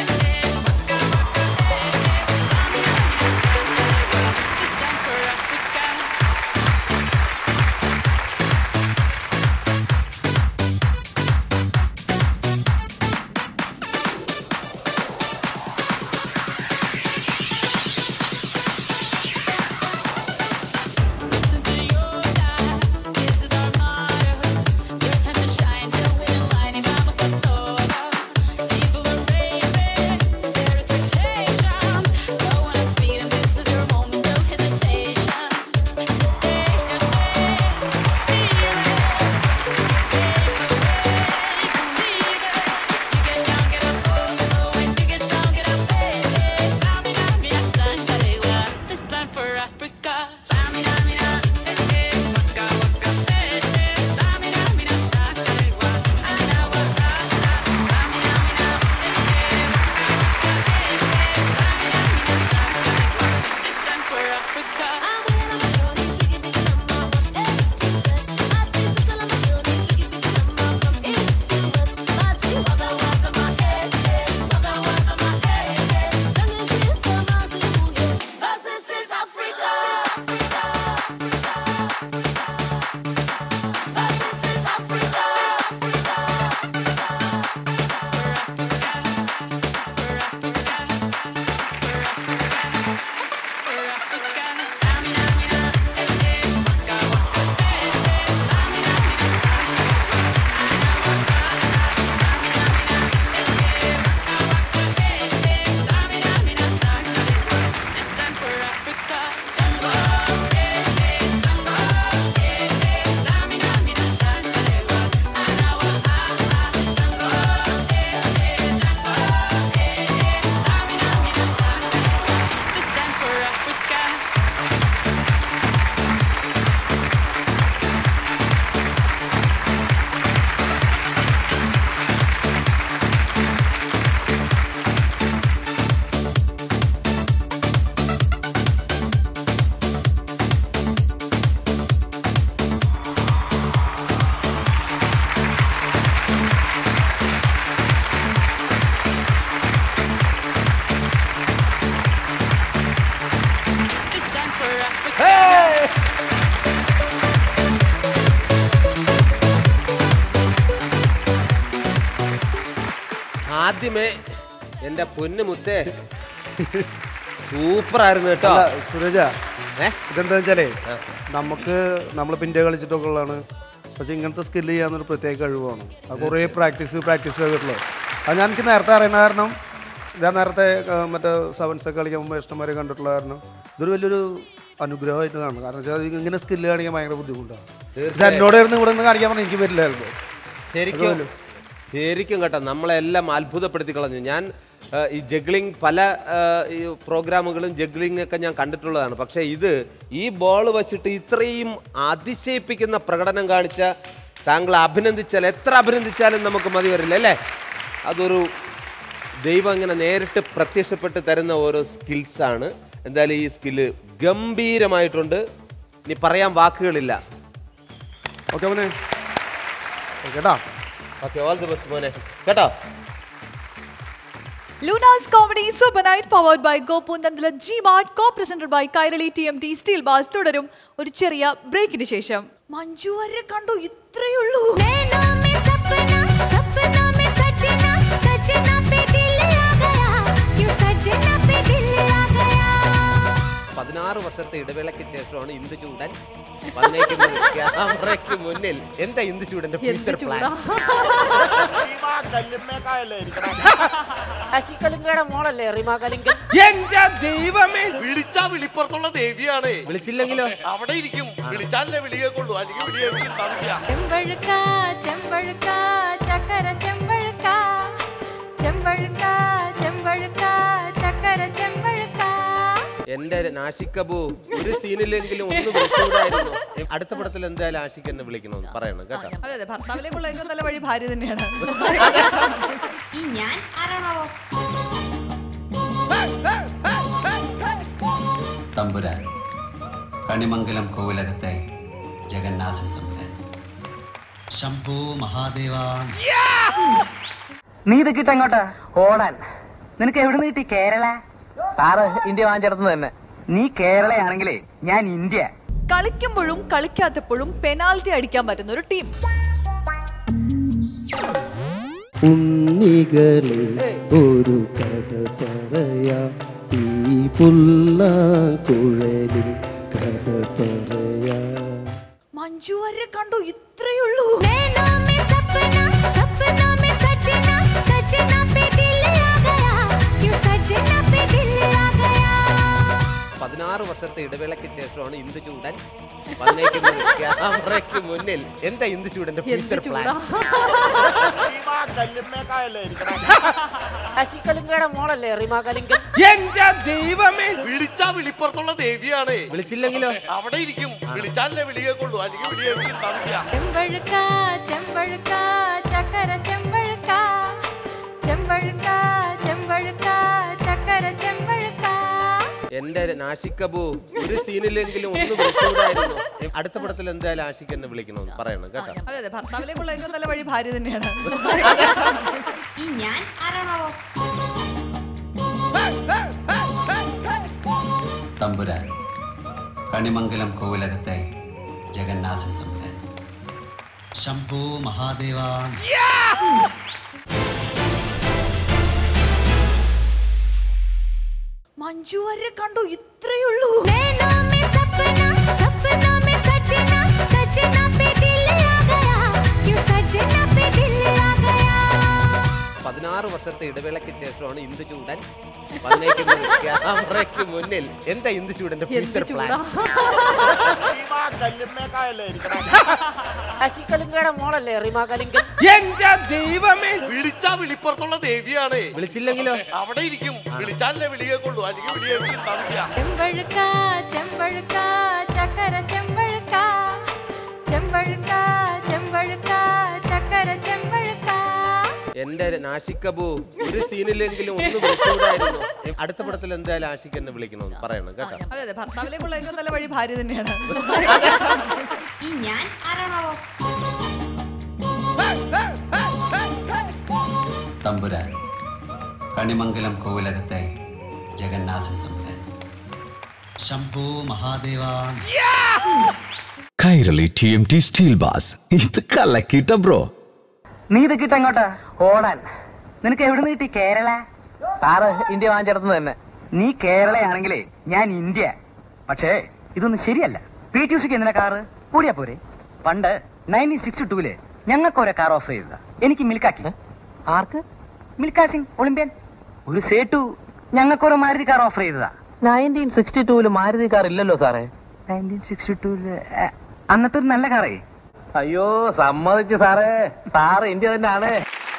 It's time for Africa. Your time to shine, till we're in line, y vamos por todo. People are raising their expectations. Go on and feed 'em, this is your moment, no hesitation. Today's your day, feel it. Take away, believe it. You get down, get up, oh, oh, and you get down, get up, hey, hey. Tamina, mina, sangalewa. This time for Africa. Tamina, mina, hey, hey. Waka, waka, hey, hey. Tamina, mina, sangalewa. Anawa, ah, ah. Tamina, mina, hey, hey. This time for Africa. This is Africa. This time for Africa. This time for Africa. This time for Africa. ആദ്യമേ എന്റെ പൊന്നു മുത്തേ സൂപ്പർ ആയിരുന്നു കേട്ടോ അല്ല, സുരജ ഇതെന്താ വെച്ചാലേ നമുക്ക് നമ്മളിപ്പോൾ ഇന്ത്യ കളിച്ചിട്ടൊക്കെ ഉള്ളതാണ് പക്ഷെ ഇങ്ങനത്തെ സ്കില്ല് ചെയ്യാന്നൊരു പ്രത്യേക കഴിവാണ് അത് കുറേ പ്രാക്ടീസ് പ്രാക്ടീസ് ചെയ്തിട്ടുള്ളത് അത് ഞാൻ എനിക്ക് നേരത്തെ അറിയുന്ന കാരണം ഞാൻ നേരത്തെ ആ, മറ്റേ സെവൻസ് ഒക്കെ കളിക്കാൻ മുമ്പ് ഇഷ്ടംമാരെ കണ്ടിട്ടുള്ള കാരണം ഇതൊരു വലിയൊരു അനുഗ്രഹമായിട്ട് കാണണം കാരണം വെച്ചാൽ ഇങ്ങനെ സ്കില്ല് കാണിക്കാൻ ഭയങ്കര ബുദ്ധിമുട്ടാണ് ഇത് എന്നോട് ഇരുന്ന് ഇവിടെ നിന്ന് കാണിക്കാൻ പറഞ്ഞാൽ എനിക്ക് പറ്റില്ലായിരുന്നു ശരിക്കും അതുപോലെ. ശരിക്കും കേട്ടോ നമ്മളെല്ലാം അത്ഭുതപ്പെടുത്തി കളഞ്ഞു ഞാൻ ആ, ഈ ജഗ്ലിംഗ് പല ആ, ഈ പ്രോഗ്രാമുകളും ജഗ്ലിംഗ് ഒക്കെ ഞാൻ കണ്ടിട്ടുള്ളതാണ് പക്ഷേ ഇത് ഈ ബോൾ വെച്ചിട്ട് ഇത്രയും അതിശയിപ്പിക്കുന്ന പ്രകടനം കാണിച്ച താങ്കൾ അഭിനന്ദിച്ചാൽ എത്ര അഭിനന്ദിച്ചാലും നമുക്ക് മതി വരില്ല അല്ലേ അതൊരു ദൈവം ഇങ്ങനെ നേരിട്ട് പ്രത്യക്ഷപ്പെട്ട് തരുന്ന ഓരോ സ്കിൽസാണ് എന്തായാലും ഈ സ്കില്ല് ഗംഭീരമായിട്ടുണ്ട് ഇനി പറയാൻ വാക്കുകളില്ല ഓക്കെ മോനെ കേട്ടാ ഓക്കെ ഓൾ ദി ബെസ്റ്റ് മോനെ കേട്ടോ Luna's Comedy Super Night powered by Gopu Nandala G-Mart co-presented by Kairali TMT Steel Bars തുടരും ഒരു ചെറിയ ബ്രേക്കിന് ശേഷം മഞ്ജു വരെ കണ്ടു ഇത്രയേ ഉള്ളൂ പതിനാറ് വർഷത്തെ ഇടവേളയ്ക്ക് ശേഷമാണ് ഇന്ദു ചൂടൻ വന്നേക്കുന്നത് ക്യാമറയ്ക്ക് മുന്നിൽ എന്താ ഇന്ദു ചൂടന്റെ ഫ്യൂച്ചർ പ്ലാൻ ശശികലിംഗയുടെ മോളല്ലേ റിമ കലിംഗൻ എന്റെ ദൈവമേ വിളിച്ചാ വിളിപ്പുറത്തുള്ള ദേവിയാണ് വിളിച്ചില്ലെങ്കിലോ അവിടെ ഇരിക്കും വിളിച്ചാലേ വിളിയേക്കുള്ളൂ അല്ലെങ്കിൽ വിളിയേക്കില്ല ഉണ്ടാവില്ല ചെമ്പഴുക്ക ചെമ്പഴുക്ക ചക്കര ചെമ്പഴുക്ക ചെമ്പഴുക്ക ചെമ്പഴുക്ക ചക്കര ചെമ്പഴുക്ക എന്റെ നാഷിക്കബു ഒരു സീനിലെങ്കിലും ഒന്ന് വിളിച്ചുകൂടായിരുന്നു അടുത്ത പടത്തിൽ എന്തായാലും ആഷിക്ക് എന്നെ വിളിക്കണമെന്ന് പറയണം കേട്ടോ അതെ അതെ ഭർത്താവിലേക്കുള്ള ഏറ്റവും നല്ല വഴി ഭാര്യ തന്നെയാണ് ഈ ഞാൻ ആരാണാവോ തമ്പുരാൻ കണിമംഗലം കോവിലകത്തെ ജഗന്നാഥൻ തമ്പുരാൻ ശംഭോ മഹാദേവ നീ ഇത് കിട്ട എങ്ങോട്ടാ ഓടാൻ നിനക്ക് എവിടെ നിന്ന് കിട്ടി കേരള സാറ് ഇന്ത്യ വാങ്ങിച്ചെടുത്തു തന്നെ നീ കേരളയാണെങ്കിലേ ഞാൻ ഇന്ത്യ കളിക്കുമ്പോഴും കളിക്കാത്തപ്പോഴും പെനാൽറ്റി അടിക്കാൻ പറ്റുന്ന ഒരു ടീം ഉണ്ണികളെ ഒരു കഥ പറയാം ഈ പുല്ലാക്കുഴലിൽ കഥ പറയാം മഞ്ജു വരെ കണ്ടു ഇത്രയേ ഉള്ളൂ പതിനാറ് വർഷത്തെ ഇടവേളയ്ക്ക് ശേഷമാണ് ഇന്ദു ചൂടൻ വന്നേക്കുന്നത് ക്യാമറയ്ക്ക് മുന്നിൽ എന്താ ഇന്ദു ചൂടന്റെ ഫ്യൂച്ചർ പ്ലാൻ ശശികലിംഗയുടെ മോളല്ലേ റിമ കലിംഗൻ എന്റെ ദൈവമേ വിളിച്ചാ വിളിപ്പുറത്തുള്ള ദേവിയാണ് വിളിച്ചില്ലെങ്കിലോ അവിടെ ഇരിക്കും വിളിച്ചാലേ വിളിയേക്കുള്ളൂ അല്ലെങ്കിൽ വിളിയേക്കില്ല ഉണ്ടാവില്ല ചെമ്പഴുക്ക ചെമ്പഴുക്ക ചക്കര ചെമ്പഴുക്ക ചെമ്പഴുക്ക ചെമ്പഴുക്ക ചക്കര ചെമ്പഴുക്ക എന്റെ നാഷിക്കബു ഒരു സീനിലെങ്കിലും ഒന്ന് വിളിച്ചുകൂടായിരുന്നു അടുത്ത പടത്തിൽ എന്തായാലും ആഷിക്ക് എന്നെ വിളിക്കണമെന്ന് പറയണം കേട്ടോ അതെ അതെ ഭർത്താവിലേക്കുള്ള ഏറ്റവും നല്ല വഴി ഭാര്യ തന്നെയാണ് ഈ ഞാൻ ആരാണാവോ തമ്പുരാൻ കണിമംഗലം കോവിലകത്തെ ജഗന്നാഥൻ തമ്പുരാൻ ശംഭോ മഹാദേവ മഞ്ജു വരെ കണ്ടു ഇത്രയേ ഉള്ളൂ പതിനാറ് വർഷത്തെ ഇടവേളയ്ക്ക് ശേഷമാണ് ഇന്ദു ചൂടൻ വന്നേക്കുന്നത് ക്യാമറയ്ക്ക് മുന്നിൽ എന്താ ഇന്ദു ചൂടന്റെ ഫ്യൂച്ചർ പ്ലാൻ ശശികലിംഗയുടെ മോളല്ലേ റിമ കലിംഗൻ എന്റെ ദൈവമേ വിളിച്ചാ വിളിപ്പുറത്തുള്ള ദേവിയാണ് വിളിച്ചില്ലെങ്കിലോ അവിടെ ഇരിക്കും വിളിച്ചാലേ വിളിയേക്കുള്ളൂ അല്ലെങ്കിൽ വിളിയേക്കില്ല ഉണ്ടാവില്ല ചെമ്പഴുക്ക ചെമ്പഴുക്ക ചക്കര ചെമ്പഴുക്ക ചെമ്പഴുക്ക ചെമ്പഴുക്ക ചക്കര ചെമ്പഴുക്ക എന്റെ നാഷിക്കബു ഒരു സീനിലെങ്കിലും ഒന്ന് വിളിച്ചുകൂടായിരുന്നു അടുത്ത പടത്തിൽ എന്തായാലും ആഷിക്ക് എന്നെ വിളിക്കണമെന്ന് പറയണം കേട്ടോ അതെ അതെ ഭർത്താവിലേക്കുള്ള ഏറ്റവും നല്ല വഴി ഭാര്യ തന്നെയാണ് ഈ ഞാൻ ആരാണാവോ തമ്പുരാൻ കണിമംഗലം കോവിലകത്തെ Jagannathan Thampuran Shambho Mahadeva Kairali T M T steel bars ഇത് കലക്കിട്ട ബ്രോ നീ ഇത് കിട്ട എങ്ങോട്ടാ ഓടാൻ നിനക്ക് എവിടെ നിന്ന് കിട്ടി കേരള സാറ് ഇന്ത്യ വാങ്ങിച്ചെടുത്തു തന്നെ നീ കേരളയാണെങ്കിലേ ഞാൻ ഇന്ത്യ പക്ഷേ ഇതൊന്നും ശരിയല്ല പി ടി ഉഷയ്ക്ക് എന്തിനാ കാറ് കൂടിയാ പോരെ പണ്ട് നയൻറ്റീൻ സിക്സ്റ്റി ടൂവില് ഞങ്ങൾക്ക് ഒരേ കാർ ഓഫർ ചെയ്തതാ എനിക്ക് മിൽക്കാക്കി ആർക്ക് മിൽക്കാ സിംഗ് ഒളിമ്പ്യൻ ഒരു സേട്ടു ഞങ്ങൾക്ക് ഒരു മാരുതി കാർ ഓഫർ ചെയ്തതാ നയൻറ്റീൻ സിക്സ്റ്റി ടൂവില് മാരുതി കാർ ഇല്ലല്ലോ സാറേ നയൻറ്റീൻ സിക്സ്റ്റി ടൂവില് അന്നത്തെ ഒരു നല്ല കാറേ അയ്യോ സമ്മതിച്ചു സാറേ സാറ് ഇന്ത്യ തന്നെയാണ്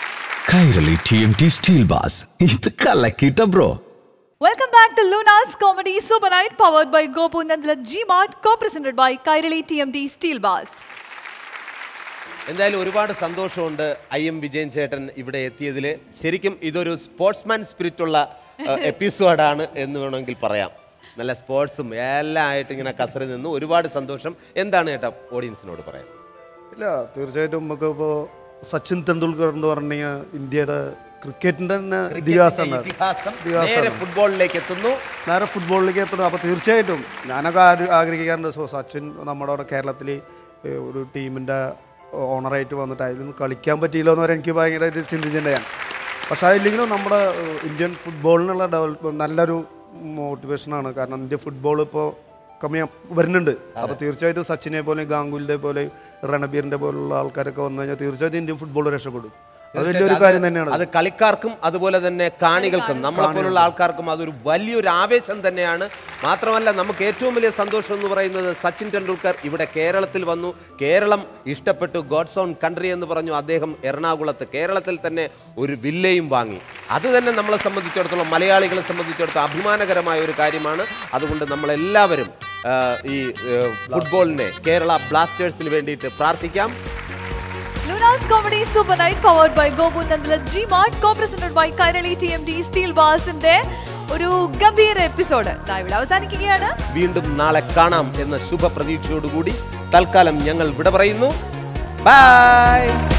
Kairali T M T steel bars ഇത് കലക്കിട്ട bro Welcome back to Luna's Comedy Super Night powered by Gopu Nandala Gmart co-presented by Kairali TMT Steel Bars. എന്തായാലും ഒരുപാട് സന്തോഷമുണ്ട് ഐ എം വിജയൻ ചേട്ടൻ ഇവിടെ എത്തിയതിൽ ശരിക്കും ഇതൊരു സ്പോർട്സ്മാൻ സ്പിരിറ്റുള്ള എപ്പിസോഡാണ് എന്ന് വേണമെങ്കിൽ പറയാം നല്ല സ്പോർട്സും എല്ലാം ആയിട്ട് ഇങ്ങനെ കസറി നിന്നു ഒരുപാട് സന്തോഷം എന്താണ് ചേട്ടാ ഓഡിയൻസിനോട് പറയാം ഇല്ല തീർച്ചയായിട്ടും നമുക്ക് ഇപ്പോൾ സച്ചിൻ തെണ്ടുൽക്കർ എന്ന് പറഞ്ഞു കഴിഞ്ഞാൽ ഇന്ത്യയുടെ ക്രിക്കറ്റിന്റെ തന്നെ ഇതിഹാസമാണ് ഇതിഹാസം ഇതിഹാസമാണ്. നേരെ ഫുട്ബോളിലേക്ക് എത്തുന്നു നേരെ ഫുട്ബോളിലേക്ക് എത്തണം അപ്പോൾ തീർച്ചയായിട്ടും ഞാനൊക്കെ ആര് ആഗ്രഹിക്കാറുണ്ട് സോ സച്ചിൻ നമ്മുടെ അവിടെ കേരളത്തിൽ ഒരു ടീമിൻ്റെ ഓണറായിട്ട് വന്നിട്ട് അതിലൊന്നും കളിക്കാൻ പറ്റിയില്ല എന്ന് പറയാൻ എനിക്ക് ഭയങ്കരമായിട്ട് ചിന്തിച്ചിട്ടുണ്ട് ഞാൻ പക്ഷേ അതില്ലെങ്കിലും നമ്മുടെ ഏഹ്, ഇന്ത്യൻ ഫുട്ബോളിനുള്ള ഡെവലപ്പ് നല്ലൊരു മോട്ടിവേഷനാണ് കാരണം ഇന്ത്യ ഫുട്ബോൾ ഇപ്പോൾ കമ്മി വരുന്നുണ്ട് അപ്പോൾ തീർച്ചയായിട്ടും സച്ചിനെ പോലെ ഗാംഗുലിനെ പോലെ റണബീറിൻ്റെ പോലുള്ള ആൾക്കാരൊക്കെ വന്നു കഴിഞ്ഞാൽ തീർച്ചയായിട്ടും ഇന്ത്യൻ ഫുട്ബോൾ രക്ഷപ്പെടും അത് വലിയൊരു കാര്യം തന്നെയാണ് അത് കളിക്കാർക്കും അതുപോലെ തന്നെ കാണികൾക്കും നമ്മളെ പോലുള്ള ആൾക്കാർക്കും അതൊരു വലിയൊരു ആവേശം തന്നെയാണ് മാത്രമല്ല നമുക്ക് ഏറ്റവും വലിയ സന്തോഷം എന്ന് പറയുന്നത് സച്ചിൻ ടെണ്ടുൽക്കർ ഇവിടെ കേരളത്തിൽ വന്നു കേരളം ഇഷ്ടപ്പെട്ടു ഗോഡ്സ് ഓൺ കൺട്രി എന്ന് പറഞ്ഞു അദ്ദേഹം എറണാകുളത്ത് കേരളത്തിൽ തന്നെ ഒരു വില്ലയും വാങ്ങി അത് തന്നെ നമ്മളെ സംബന്ധിച്ചിടത്തോളം മലയാളികളെ സംബന്ധിച്ചിടത്തോളം അഭിമാനകരമായ ഒരു കാര്യമാണ് അതുകൊണ്ട് നമ്മളെല്ലാവരും ആ, ഈ ആ, ഫുട്ബോളിനെ കേരള ബ്ലാസ്റ്റേഴ്സിന് വേണ്ടിയിട്ട് പ്രാർത്ഥിക്കാം Luna's Comedy Super Night powered by Gopu Nandala Gmart co-presented by Kairali TMT Steel Bars ന്റെ ഒരു ഗംഭീര എപ്പിസോഡ് ഇവിടെ അവസാനിക്കുകയാണ് വീണ്ടും നാളെ കാണാം എന്ന ശുഭപ്രതീക്ഷയോടുകൂടി തൽക്കാലം ഞങ്ങൾ വിട പറയുന്നു ബൈ